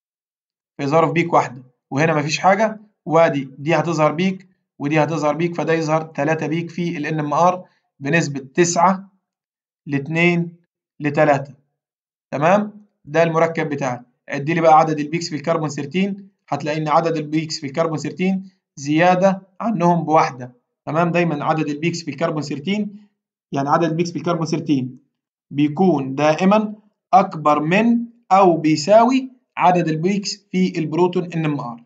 B: في ظرف بيك واحده وهنا مفيش حاجه وادي دي هتظهر بيك ودي هتظهر بيك فده يظهر 3 بيك في ال ان ام ار بنسبه 9 ل 2 ل 3 تمام ده المركب بتاعي عد لي بقى عدد البيكس في الكربون 13 هتلاقي ان عدد البيكس في الكربون 13 زياده عنهم بواحده تمام دايما عدد البيكس في الكربون 13 يعني عدد البيكس في الكربون 13 بيكون دائما اكبر من او بيساوي عدد البيكس في البروتون ان ام ار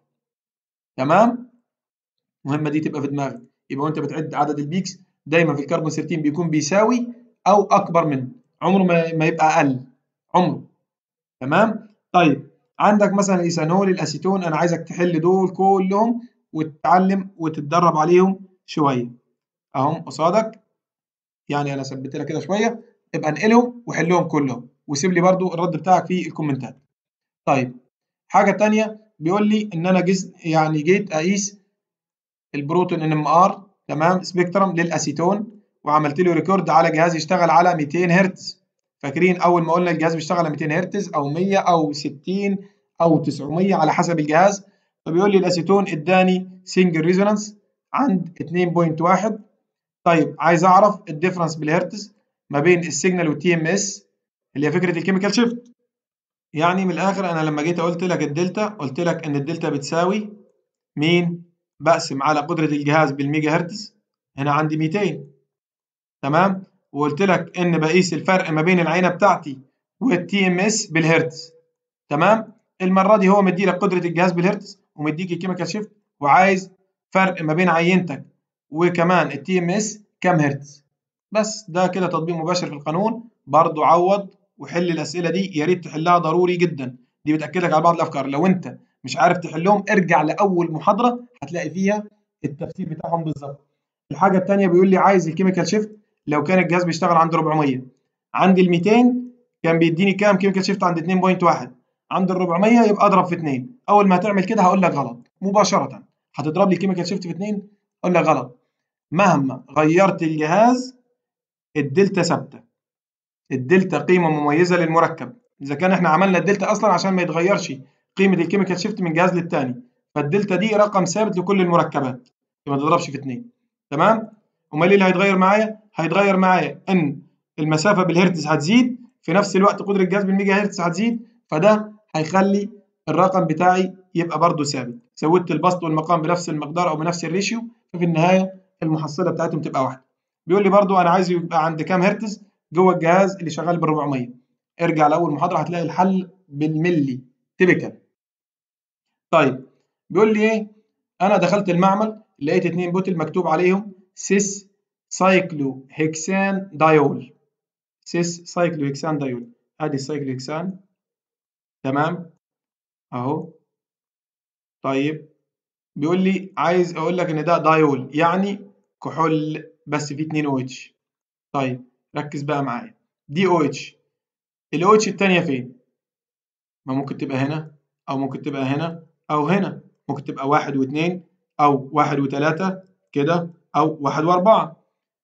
B: تمام المهمه دي تبقى في دماغك يبقى وانت بتعد عدد البيكس دايما في الكربون 13 بيكون بيساوي او اكبر منه عمره ما يبقى اقل عمره تمام طيب عندك مثلا الايثانول الاسيتون انا عايزك تحل دول كلهم وتتعلم وتتدرب عليهم شويه اهم قصادك يعني انا ثبت لك كده شويه ابقى انقلهم وحلهم كلهم وسيب لي برضو الرد بتاعك في الكومنتات طيب حاجه تانية بيقول لي ان انا جز يعني جيت اقيس البروتون ان ام ار تمام سبيكترم للاسيتون وعملت له ريكورد على جهاز يشتغل على 200 هرتز فاكرين اول ما قلنا الجهاز بيشتغل على 200 هرتز او 100 او 60 او 900 على حسب الجهاز فبيقول لي الاسيتون اداني سنجل ريزونانس عند 2.1 طيب عايز اعرف الديفرنس بالهرتز ما بين السيجنال والتي ام اس اللي هي فكره الكيميكال شيفت يعني من الاخر انا لما جيت قلت لك الدلتا قلت لك ان الدلتا بتساوي مين بقسم على قدره الجهاز بالميجا هرتز هنا عندي 200 تمام وقلت لك ان بقيس الفرق ما بين العينه بتاعتي والتي ام اس بالهرتز تمام المره دي هو مدي لك قدره الجهاز بالهرتز ومديك الكيميكال شيفت وعايز فرق ما بين عينتك وكمان التي ام اس كام هرتز بس ده كده تطبيق مباشر في القانون برضو عوض وحل الاسئله دي يا ريت تحلها ضروري جدا دي بتاكدك على بعض الافكار لو انت مش عارف تحلهم ارجع لاول محاضره هتلاقي فيها التفسير بتاعهم بالظبط الحاجه الثانيه بيقول لي عايز الكيميكال شيفت لو كان الجهاز بيشتغل عند 400 عند ال 200 كان بيديني كام كيميكال شيفت عند 2.1 عند ال 400 يبقى اضرب في 2 اول ما هتعمل كده هقول لك غلط مباشره هتضرب لي كيميكال شيفت في 2 اقول لك غلط مهما غيرت الجهاز الدلتا ثابته الدلتا قيمه مميزه للمركب اذا كان احنا عملنا الدلتا اصلا عشان ما يتغيرش قيمه الكيميكال شيفت من جهاز للتاني فالدلتا دي رقم ثابت لكل المركبات ما تضربش في 2 تمام امال ايه اللي هيتغير معايا هيتغير معايا ان المسافه بالهرتز هتزيد في نفس الوقت قدره الجهاز بالميجا هرتز هتزيد فده هيخلي الرقم بتاعي يبقى برضه ثابت زودت البسط والمقام بنفس المقدار او بنفس الريشيو ففي النهايه المحصله بتاعتهم تبقى واحده بيقول لي برضه انا عايز يبقى عند كام هرتز جوه الجهاز اللي شغال ب 400 ارجع لاول محاضره هتلاقي الحل بالملي تيبيكال طيب بيقول لي ايه انا دخلت المعمل لقيت اتنين بوتل مكتوب عليهم سيس سايكلو هيكسان دايول سيس سايكلو هيكسان دايول ادي السايكلو هيكسان تمام اهو طيب بيقول لي عايز اقول لك ان ده دايول يعني كحول بس فيه 2 او اتش طيب ركز بقى معايا دي او اتش الاو اتش الثانيه فين ما ممكن تبقى هنا او ممكن تبقى هنا او هنا ممكن تبقى واحد واثنين او واحد وثلاثة كده او واحد واربعة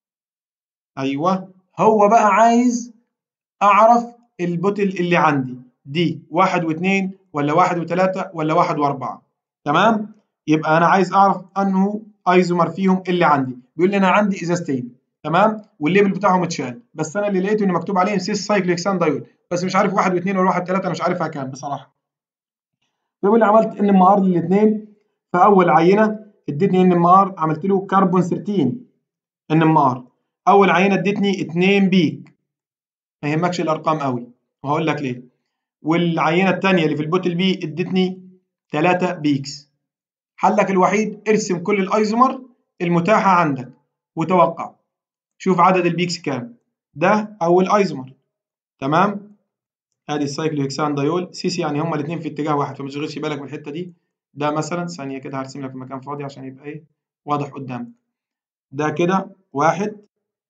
B: ايوه هو بقى عايز اعرف البوتل اللي عندي دي واحد واثنين ولا واحد وثلاثة ولا واحد واربعة تمام يبقى انا عايز اعرف انه ايزومر فيهم اللي عندي بيقول لي انا عندي ازازتين تمام والليبل بتاعهم اتشال بس انا اللي لقيته ان مكتوب عليهم سيس سايكليكسان دايول بس مش عارف واحد واثنين ولا واحد ثلاثة انا مش عارفها كام بصراحة بيقول لي عملت ان ام ار للاثنين فاول عينه ادتني ان ام ار عملت له كربون 13 ان ام ار اول عينه ادتني 2 بيك ما يهمكش الارقام قوي وهقول لك ليه والعينه الثانيه اللي في البوتل بي ادتني 3 بيكس حلك الوحيد ارسم كل الايزومر المتاحه عندك وتوقع شوف عدد البيكس كام ده اول ايزومر تمام ادي السايكلوهكسان دايول سي سي يعني هما الاثنين في اتجاه واحد فما تشغلش بالك بالحته دي ده مثلا ثانيه كده هرسم لك في مكان فاضي عشان يبقى ايه واضح قدامك ده كده واحد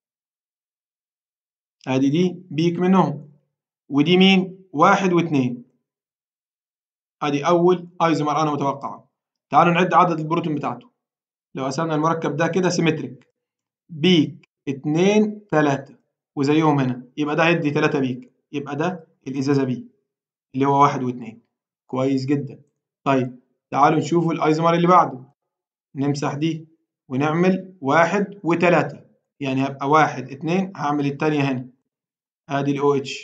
B: ادي دي بيك منهم ودي مين واحد واثنين ادي اول ايزومر انا متوقعه تعالوا نعد عدد البروتون بتاعته لو قسمنا المركب ده كده سيمتريك بيك اتنين تلاتة وزيهم هنا يبقى ده هيدي تلاتة بيك يبقى ده الازازة بي اللي هو واحد واتنين كويس جدا طيب تعالوا نشوفوا الايزومر اللي بعده نمسح دي ونعمل واحد وتلاتة يعني هيبقى واحد اتنين هعمل التانية هنا ادي الاو اتش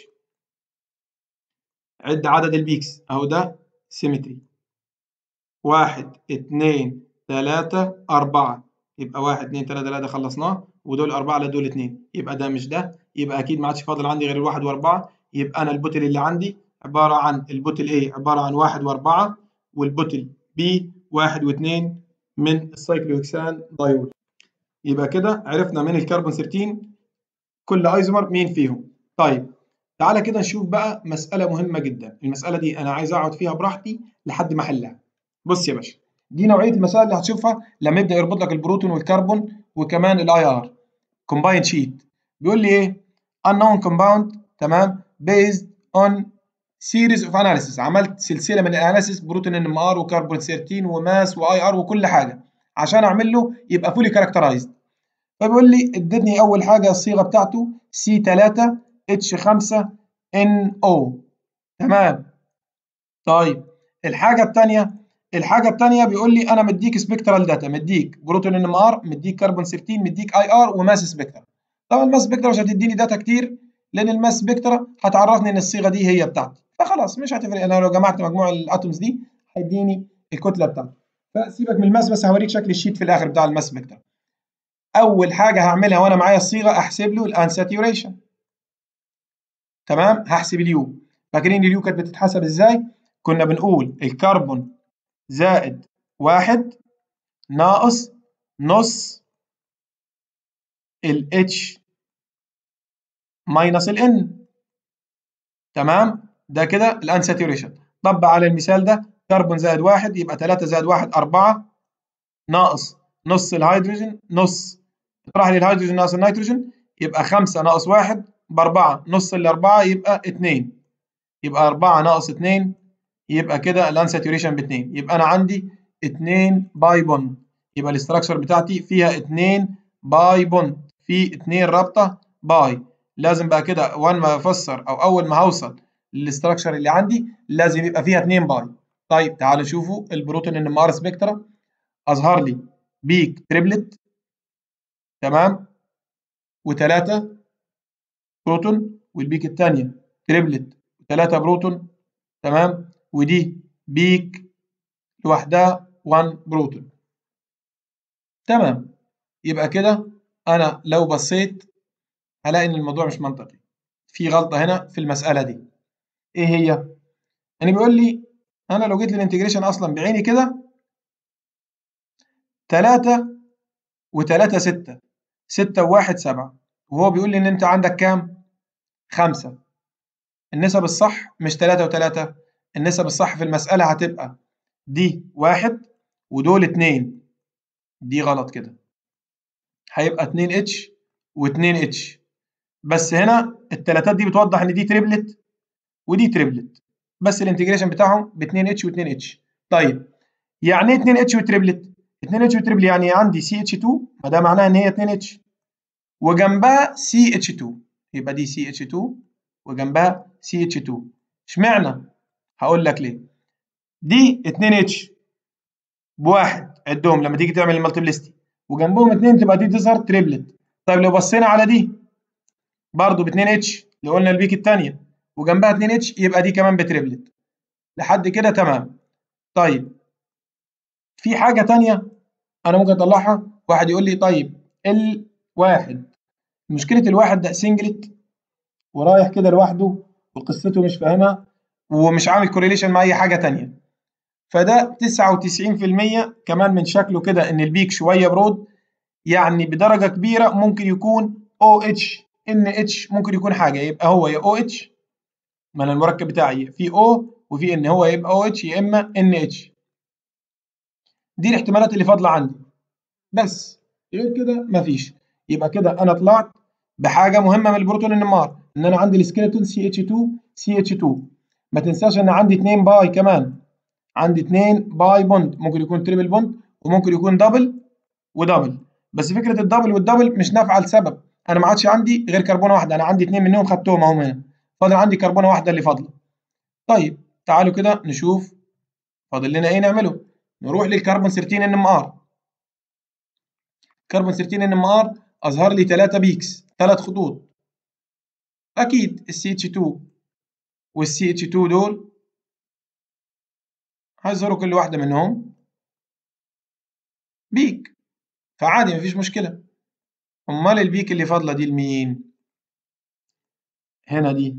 B: عد عدد البيكس اهو ده سيمتري واحد اتنين تلاتة أربعة يبقى واحد اتنين تلاتة تلاتة خلصناه ودول أربعة لا دول اتنين يبقى ده مش ده يبقى أكيد ما عادش فاضل عندي غير الواحد وأربعة يبقى أنا البوتل اللي عندي عبارة عن البوتل A عبارة عن واحد وأربعة والبوتل B واحد واثنين من السايكلوهكسان دايول يبقى كده عرفنا من الكربون 13 كل ايزومر مين فيهم طيب تعالى كده نشوف بقى مسألة مهمة جدا المسألة دي أنا عايز أقعد فيها براحتي لحد ما أحلها بص يا باشا دي نوعية المسائل اللي هتشوفها لما يبدأ يربط لك البروتون والكربون وكمان الاي ار كومباين شيت بيقول لي ايه unknown compound تمام based on series of analysis عملت سلسلة من الاناليسيس بروتون ان ام ار وكربون 13 وماس واي ار وكل حاجة عشان اعمل له يبقى فولي كاركترايزد فبيقول لي ادتني اول حاجة الصيغة بتاعته سي 3 اتش 5 ان او تمام طيب الحاجة الثانية الحاجه الثانيه بيقول لي انا مديك سبكترال داتا مديك بروتون ان ام ار مديك كربون 13 مديك اي ار وماس سبكترا طبعا الماس سبكترا مش هتديني داتا كتير لان الماس سبكترا هتعرفني ان الصيغه دي هي بتاعتي فخلاص مش هتفرق انا لو جمعت مجموع الاتومز دي هيديني الكتله بتاعتي فسيبك من الماس بس هوريك شكل الشيت في الاخر بتاع الماس سبكترا اول حاجه هعملها وانا معايا الصيغه احسب له الانساتيوريشن تمام هحسب اليو فاكرين اليو كانت بتتحسب ازاي كنا بنقول الكربون زائد واحد ناقص نص ال H ماينس ال N تمام ده كده الانساتوريشن طبق على المثال ده كربون زائد واحد يبقى 3 زائد واحد 4 ناقص نص الهيدروجين نص راح للهيدروجين ناقص النيتروجين يبقى 5 ناقص واحد بأربعة نص الأربعة يبقى 2 يبقى 4 ناقص 2 يبقى كده الانساتوريشن ب 2 يبقى انا عندي 2 باي بوند يبقى الاستراكشر بتاعتي فيها 2 باي بوند في 2 رابطه باي لازم بقى كده وان ما افسر او اول ما هوصل للاستراكشر اللي عندي لازم يبقى فيها 2 باي طيب تعالوا شوفوا البروتون ان ام ار سبكترا اظهر لي بيك تريبلت تمام وثلاثه بروتون والبيك الثانيه تريبلت وثلاثه بروتون تمام ودي بيك لوحدها 1 بروتون تمام يبقى كده انا لو بصيت هلاقي ان الموضوع مش منطقي في غلطه هنا في المساله دي ايه هي يعني بيقول لي انا لو جيت للانتجريشن اصلا بعيني كده 3 و3 6 6 و1 7 وهو بيقول لي ان انت عندك كام 5 النسب الصح مش 3 و3 النسب الصح في المسألة هتبقى دي واحد ودول اتنين دي غلط كده هيبقى 2 اتش و2 اتش بس هنا التلاتات دي بتوضح ان دي تريبلت ودي تريبلت بس الانتجريشن بتاعهم ب 2 اتش و2 اتش طيب يعني ايه 2 اتش وتريبلت 2 اتش وتريبلت يعني عندي سي اتش 2 ما ده معناه ان هي 2 اتش وجنبها سي اتش 2 يبقى دي سي اتش 2 وجنبها سي اتش 2 اشمعنى هقول لك ليه دي 2 اتش بواحد عدهم لما تيجي تعمل المالتيبلستي وجنبهم 2 تبقى دي تظهر تريبلت طيب لو بصينا على دي برضو ب 2 اتش اللي قلنا البيك الثانيه وجنبها 2 اتش يبقى دي كمان بتريبلت لحد كده تمام طيب في حاجه ثانيه انا ممكن اطلعها واحد يقول لي طيب الواحد مشكله الواحد ده سنجلت ورايح كده لوحده وقصته مش فاهمها ومش عامل كوريليشن مع اي حاجه تانية فده 99% كمان من شكله كده ان البيك شويه برود يعني بدرجه كبيره ممكن يكون او اتش ان اتش ممكن يكون حاجه يبقى هو يا او اتش ما انا المركب بتاعي في او وفي ان هو يبقى او اتش يا اما ان اتش دي الاحتمالات اللي فاضله عندي بس غير كده مفيش يبقى كده انا طلعت بحاجه مهمه من البروتون النمار ان انا عندي السكيلتون سي اتش 2 سي اتش 2 ما تنساش ان عندي 2 باي كمان عندي 2 باي بوند ممكن يكون تريبل بوند وممكن يكون دبل ودبل بس فكره الدبل والدبل مش نافعه لسبب انا ما عادش عندي غير كربونه واحده انا عندي اثنين منهم خدتهم اهم هنا فاضل عندي كربونه واحده اللي فاضله طيب تعالوا كده نشوف فاضل لنا ايه نعمله نروح للكربون 13 ان ام ار كربون 13 ان ام ار اظهر لي ثلاثه بيكس ثلاث خطوط اكيد السي اتش 2 والسي اتش 2 دول هيظهروا كل واحده منهم بيك فعادي مفيش مشكله امال البيك اللي فاضله دي لمين هنا دي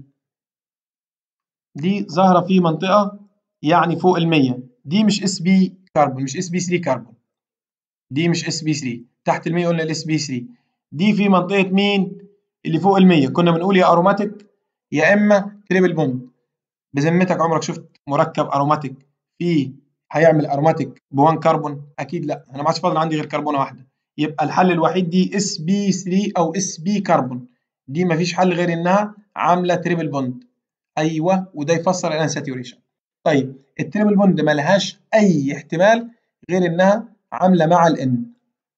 B: دي ظاهره في منطقه يعني فوق ال100 دي مش اس بي كربون مش اس بي 3 كربون دي مش اس بي 3 تحت ال100 قلنا الاس بي 3 دي في منطقه مين اللي فوق ال100 كنا بنقول يا اروماتيك يا اما تريبل بوند بذمتك عمرك شفت مركب اروماتيك فيه هيعمل اروماتيك ب1 كربون اكيد لا انا ما عادش فاضل عندي غير كربونه واحده يبقى الحل الوحيد دي اس بي 3 او اس بي كربون دي ما فيش حل غير انها عامله تريبل بوند ايوه وده يفسر الانساتوريشن طيب التريبل بوند ما لهاش اي احتمال غير انها عامله مع الان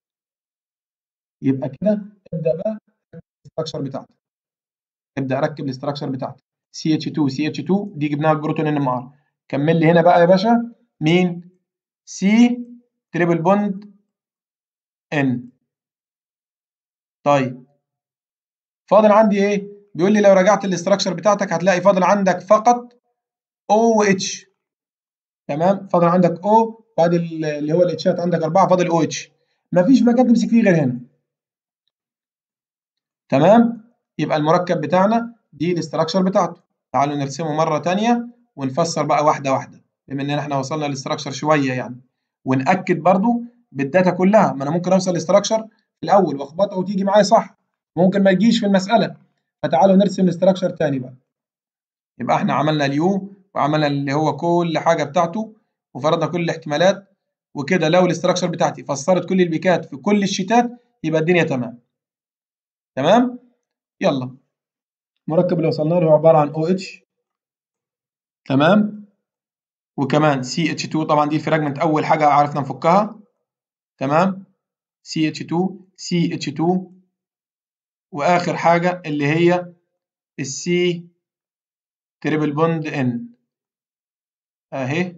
B: يبقى كده ابدا بقى الاستراكشر بتاعتك ابدا اركب الاستراكشر بتاعتك سي اتش 2 سي اتش 2 دي جبناها البروتون ان ام ار كمل لي هنا بقى يا باشا مين سي تريبل بوند ان طيب فاضل عندي ايه بيقول لي لو رجعت الاستراكشر بتاعتك هتلاقي فاضل عندك فقط او اتش تمام فاضل عندك او بعد اللي هو الاتشات عندك اربعه فاضل او اتش مفيش مكان تمسك فيه غير هنا تمام يبقى المركب بتاعنا دي الاستراكشر بتاعته تعالوا نرسمه مره ثانيه ونفسر بقى واحده واحده بما ان احنا وصلنا للاستراكشر شويه يعني ونأكد برضو بالداتا كلها ما انا ممكن اوصل للاستراكشر في الاول واخبطها وتيجي معايا صح ممكن ما يجيش في المساله فتعالوا نرسم الاستراكشر تاني بقى يبقى احنا عملنا اليو وعملنا اللي هو كل حاجه بتاعته وفرضنا كل الاحتمالات وكده لو الاستراكشر بتاعتي فسرت كل البيكات في كل الشيتات يبقى الدنيا تمام تمام يلا المركب اللي وصلنا له عباره عن او اتش تمام وكمان سي اتش 2 طبعا دي الفراجمنت اول حاجه عرفنا نفكها تمام سي اتش 2 سي اتش 2 واخر حاجه اللي هي السي تريبل بوند ان اهي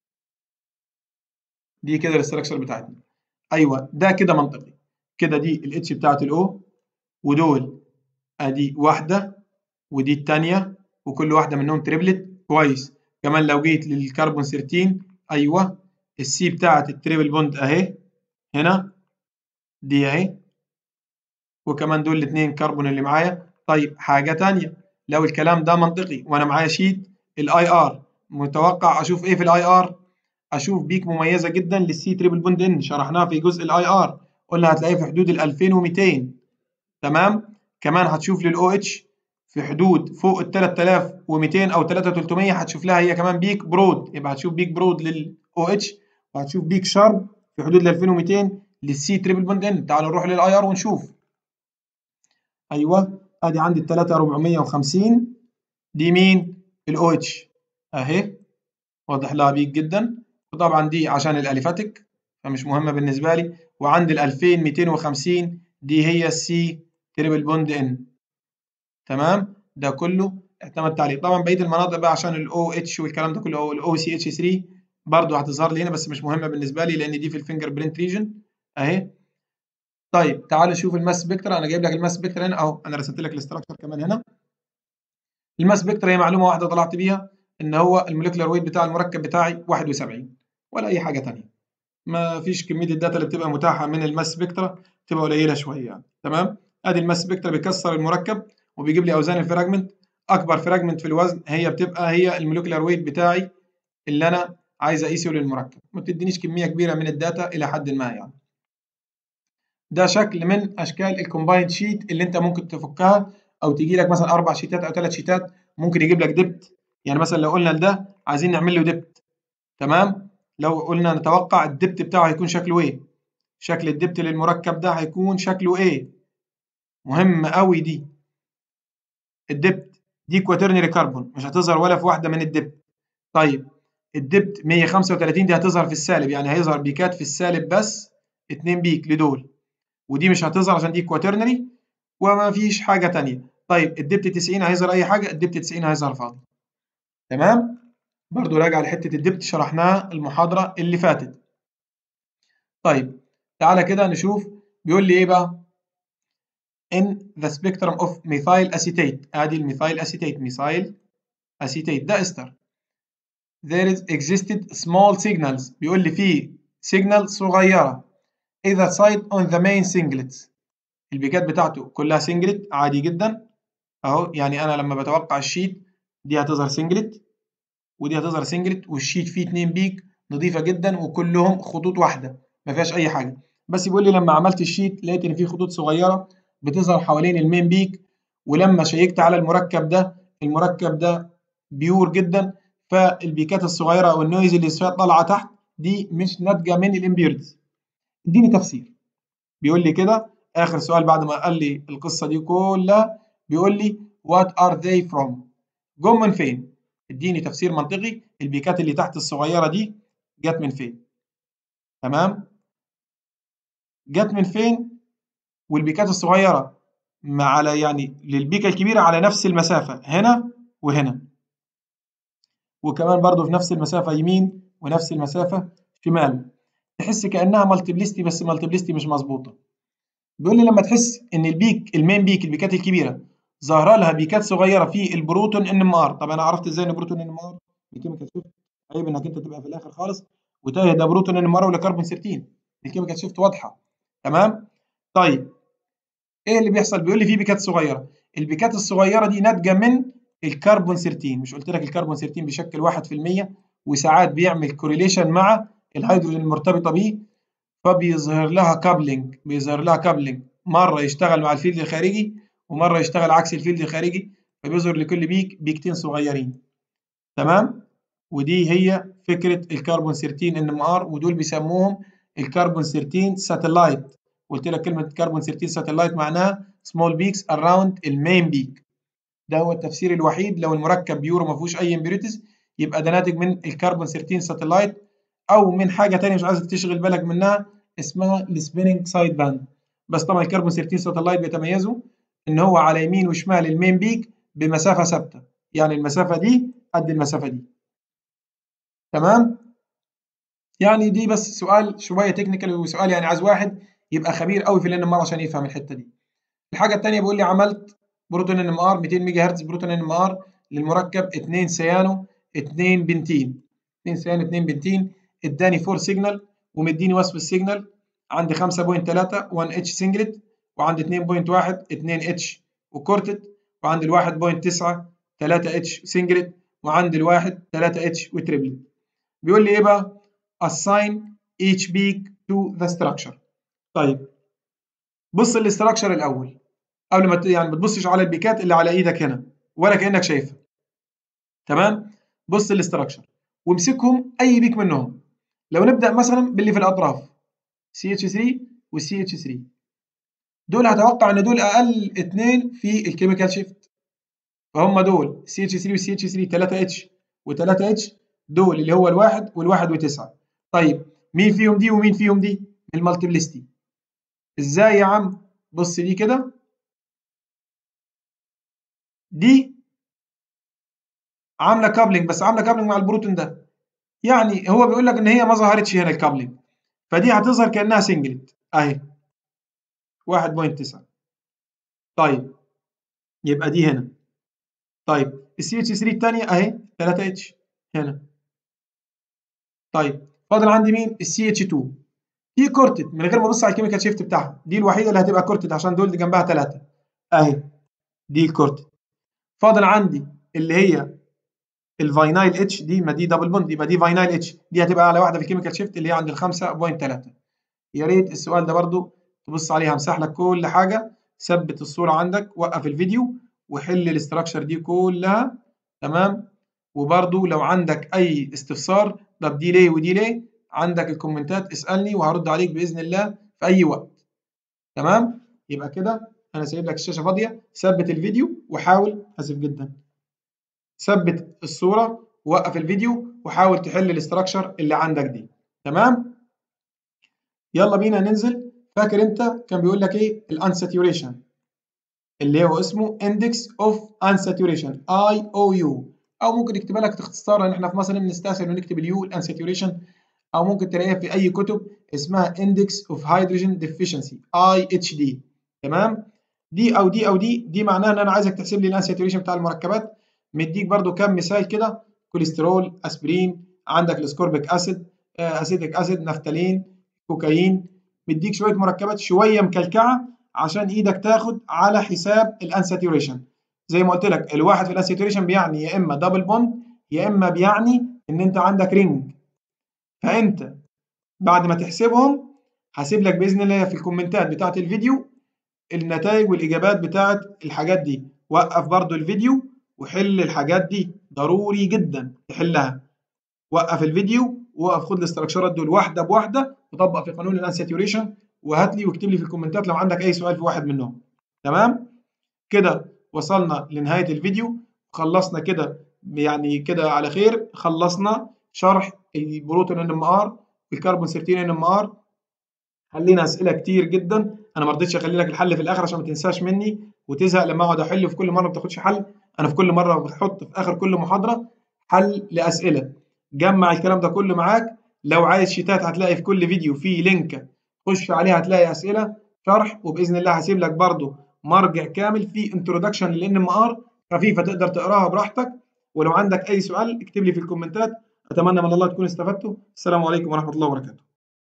B: دي كده الاستراكشر بتاعتنا ايوه ده كده منطقي كده دي الاتش بتاعت الاو ودول ادي واحده ودي الثانيه وكل واحده منهم تريبلت كويس كمان لو جيت للكربون 13 ايوه السي بتاعت التريبل بوند اهي هنا دي اهي وكمان دول الاثنين كربون اللي معايا طيب حاجه ثانيه لو الكلام ده منطقي وانا معايا شيت الاي ار متوقع اشوف ايه في الاي ار اشوف بيك مميزه جدا للسي تريبل بوند ان شرحناها في جزء الاي ار قلنا هتلاقيه في حدود ال 2200 تمام كمان هتشوف للاو اتش في حدود فوق ال 3200 او 3300 هتشوف لها هي كمان بيك برود يبقى هتشوف بيك برود للاو اتش وهتشوف بيك شارب في حدود ال 2200 للسي تريبل بوند ان تعالوا نروح للاي ار ونشوف ايوه ادي عندي ال 3450 دي مين الاو اتش اهي واضح لها بيك جدا وطبعا دي عشان الاليفاتيك فمش مهمه بالنسبه لي وعندي ال 2250 دي هي السي تريبل بوند ان تمام ده كله اعتمدت عليه طبعا بقيه المناطق بقى عشان الاو اتش والكلام ده كله الاو سي اتش 3 برضه هتظهر لي هنا بس مش مهمه بالنسبه لي لان دي في الفينجر برينت ريجن اهي طيب تعالوا نشوف الماس سبكترا انا جايب لك الماس سبكترا هنا اهو انا رسمت لك الاستراكشر كمان هنا الماس سبكترا هي معلومه واحده طلعت بيها ان هو الموليكولار ويت بتاع المركب بتاعي 71 ولا اي حاجه ثانيه ما فيش كميه الداتا اللي بتبقى متاحه من الماس سبكترا بتبقى قليله شويه يعني تمام ادي الماس سبكترا بيكسر المركب وبيجيب لي اوزان الفراجمنت اكبر فراجمنت في الوزن هي بتبقى هي الموليكولار ويت بتاعي اللي انا عايز اقيسه للمركب ما بتدينيش كميه كبيره من الداتا الى حد ما يعني ده شكل من اشكال الكومبايند شيت اللي انت ممكن تفكها او تيجي لك مثلا اربع شيتات او ثلاث شيتات ممكن يجيب لك دبت يعني مثلا لو قلنا لده عايزين نعمل له دبت تمام لو قلنا نتوقع الدبت بتاعه هيكون شكله ايه شكل الدبت للمركب ده هيكون شكله ايه مهم قوي دي الدبت دي كواترنري كربون مش هتظهر ولا في واحده من الدبت طيب الدبت 135 دي هتظهر في السالب يعني هيظهر بيكات في السالب بس 2 بيك لدول ودي مش هتظهر عشان دي كواترنري وما فيش حاجه تانية طيب الدبت 90 هيظهر اي حاجه الدبت 90 هيظهر فاضي تمام برضو راجع لحته الدبت شرحناها المحاضره اللي فاتت طيب تعالى كده نشوف بيقول لي ايه بقى in the spectrum of methyl acetate ادي الميثايل اسيتيت ميثايل اسيتيت ده استر there is existed small signals بيقول لي في signal صغيره either side on the main singlets البيكات بتاعته كلها سنجلت عادي جدا اهو يعني انا لما بتوقع الشيت دي هتظهر سنجلت ودي هتظهر سنجلت والشيت فيه اتنين بيك نظيفه جدا وكلهم خطوط واحده ما فيهاش اي حاجه بس بيقول لي لما عملت الشيت لقيت ان في خطوط صغيره بتظهر حوالين المين بيك ولما شيكت على المركب ده المركب ده بيور جدا فالبيكات الصغيره او النويز اللي طالعه تحت دي مش ناتجه من الامبيرز اديني تفسير بيقول لي كده اخر سؤال بعد ما قال لي القصه دي كلها بيقول لي what are they from جم من فين اديني تفسير منطقي البيكات اللي تحت الصغيره دي جت من فين تمام جت من فين والبيكات الصغيره مع على يعني للبيكه الكبيره على نفس المسافه هنا وهنا وكمان برضو في نفس المسافه يمين ونفس المسافه شمال تحس كانها مالتيبلستي بس مالتيبلستي مش مظبوطه بيقول لي لما تحس ان البيك المين بيك البيكات الكبيره ظاهره لها بيكات صغيره في البروتون ان ام ار طب انا عرفت ازاي ان بروتون ان ام ار الكيميكال شيفت عيب انك انت تبقى في الاخر خالص وتايه ده بروتون ان ام ار ولا كربون 13 الكيميكال شيفت واضحه تمام طيب ايه اللي بيحصل بيقول لي في بيكات صغيره البيكات الصغيره دي ناتجه من الكربون 13 مش قلت لك الكربون 13 بيشكل 1% وساعات بيعمل كوريليشن مع الهيدروجين المرتبطه بيه فبيظهر لها كابلنج بيظهر لها كابلنج مره يشتغل مع الفيلد الخارجي ومره يشتغل عكس الفيلد الخارجي فبيظهر لكل بيك بيكتين صغيرين تمام ودي هي فكره الكربون 13 ان ام ار ودول بيسموهم الكربون 13 ساتلايت قلت لك كلمه كربون 13 ساتلايت معناها سمول بيكس اراوند المين بيك ده هو التفسير الوحيد لو المركب بيورو ما فيهوش اي امبيريتيز يبقى ده ناتج من الكربون 13 ساتلايت او من حاجه ثانيه مش عايزك تشغل بالك منها اسمها السبيننج سايد باند بس طبعا الكربون 13 ساتلايت بيتميزوا ان هو على يمين وشمال المين بيك بمسافه ثابته يعني المسافه دي قد المسافه دي تمام يعني دي بس سؤال شويه تكنيكال وسؤال يعني عايز واحد يبقى خبير قوي في الان ام ار عشان يفهم الحته دي الحاجه الثانيه بيقول لي عملت بروتون ان ام ار 200 ميجا هرتز بروتون ان ام ار للمركب 2 سيانو 2 بنتين 2 سيانو 2 بنتين اداني 4 سيجنال ومديني وصف السيجنال عندي 5.3 1 اتش سنجلت وعندي 2.1 2 اتش وكورتت وعندي ال 1.9 3 اتش سنجلت وعندي الواحد 3 اتش وتريبلت بيقول لي ايه بقى assign each peak to the structure طيب بص الاستراكشر الاول قبل ما يعني ما تبصش على البيكات اللي على ايدك هنا ولا كانك شايفها تمام بص الاستراكشر وامسكهم اي بيك منهم لو نبدا مثلا باللي في الاطراف CH3 و CH3 دول هتوقع ان دول اقل اثنين في الكيميكال شيفت فهم دول CH3 و CH3 3 اتش و3 اتش دول اللي هو الواحد والواحد وتسعة طيب مين فيهم دي ومين فيهم دي المالتيبلستي ازاي يا عم بص دي كده دي عامله كابلنج بس عامله كابلنج مع البروتون ده يعني هو بيقول لك ان هي ما ظهرتش هنا الكابلنج فدي هتظهر كانها سنجلت اهي 1.9 طيب يبقى دي هنا طيب السي اتش 3 الثانيه اهي 3 اتش هنا طيب فاضل عندي مين السي اتش 2 دي كورتد من غير ما ابص على الكيميكال شيفت بتاعها دي الوحيده اللي هتبقى كورتد عشان دول اللي جنبها 3 اهي دي الكورتد فاضل عندي اللي هي الفاينايل اتش دي ما دي دبل بوند يبقى دي فاينايل اتش دي هتبقى اعلى واحده في الكيميكال شيفت اللي هي عند ال 5.3 يا ريت السؤال ده برضو تبص عليه همسح لك كل حاجه ثبت الصوره عندك وقف الفيديو وحل الاستراكشر دي كلها تمام وبرضو لو عندك اي استفسار طب دي ليه ودي ليه عندك الكومنتات اسالني وهرد عليك باذن الله في اي وقت تمام يبقى كده انا سايب لك الشاشه فاضيه ثبت الفيديو وحاول اسف جدا ثبت الصوره وقف الفيديو وحاول تحل الاستراكشر اللي عندك دي تمام يلا بينا ننزل فاكر انت كان بيقول لك ايه الانساتوريشن اللي هو اسمه اندكس اوف انساتوريشن اي او يو او ممكن نكتبها لك اختصارا ان احنا في مصر بنستسهل ونكتب اليو الانساتوريشن او ممكن تلاقيها في اي كتب اسمها اندكس اوف هيدروجين ديفيشنسي اي اتش دي تمام دي او دي او دي دي معناها ان انا عايزك تحسب لي الانساتوريشن بتاع المركبات مديك برضو كم مثال كده كوليسترول اسبرين عندك الاسكوربيك اسيد اسيتيك اسيد نفتالين كوكايين مديك شويه مركبات شويه مكلكعه عشان ايدك تاخد على حساب الانساتوريشن زي ما قلت لك الواحد في الانساتوريشن بيعني يا اما دبل بوند يا اما بيعني ان انت عندك رينج فانت بعد ما تحسبهم هسيب لك باذن الله في الكومنتات بتاعه الفيديو النتائج والاجابات بتاعه الحاجات دي وقف برضو الفيديو وحل الحاجات دي ضروري جدا تحلها وقف الفيديو وقف خد الاستراكشرات دول واحده بواحده وطبق في قانون الانساتوريشن وهات لي واكتب لي في الكومنتات لو عندك اي سؤال في واحد منهم تمام كده وصلنا لنهايه الفيديو خلصنا كده يعني كده على خير خلصنا شرح البروتون ان ام ار والكربون 13 ان ام ار حلينا اسئله كتير جدا انا ما رضيتش اخلي لك الحل في الاخر عشان ما تنساش مني وتزهق لما اقعد احل في كل مره ما بتاخدش حل انا في كل مره بحط في اخر كل محاضره حل لاسئله جمع الكلام ده كله معاك لو عايز شيتات هتلاقي في كل فيديو في لينك خش عليها هتلاقي اسئله شرح وباذن الله هسيب لك برضو مرجع كامل في انترودكشن للان ام ار خفيفه تقدر تقراها براحتك ولو عندك اي سؤال اكتب لي في الكومنتات اتمنى من الله تكونوا استفدتوا السلام عليكم ورحمه الله وبركاته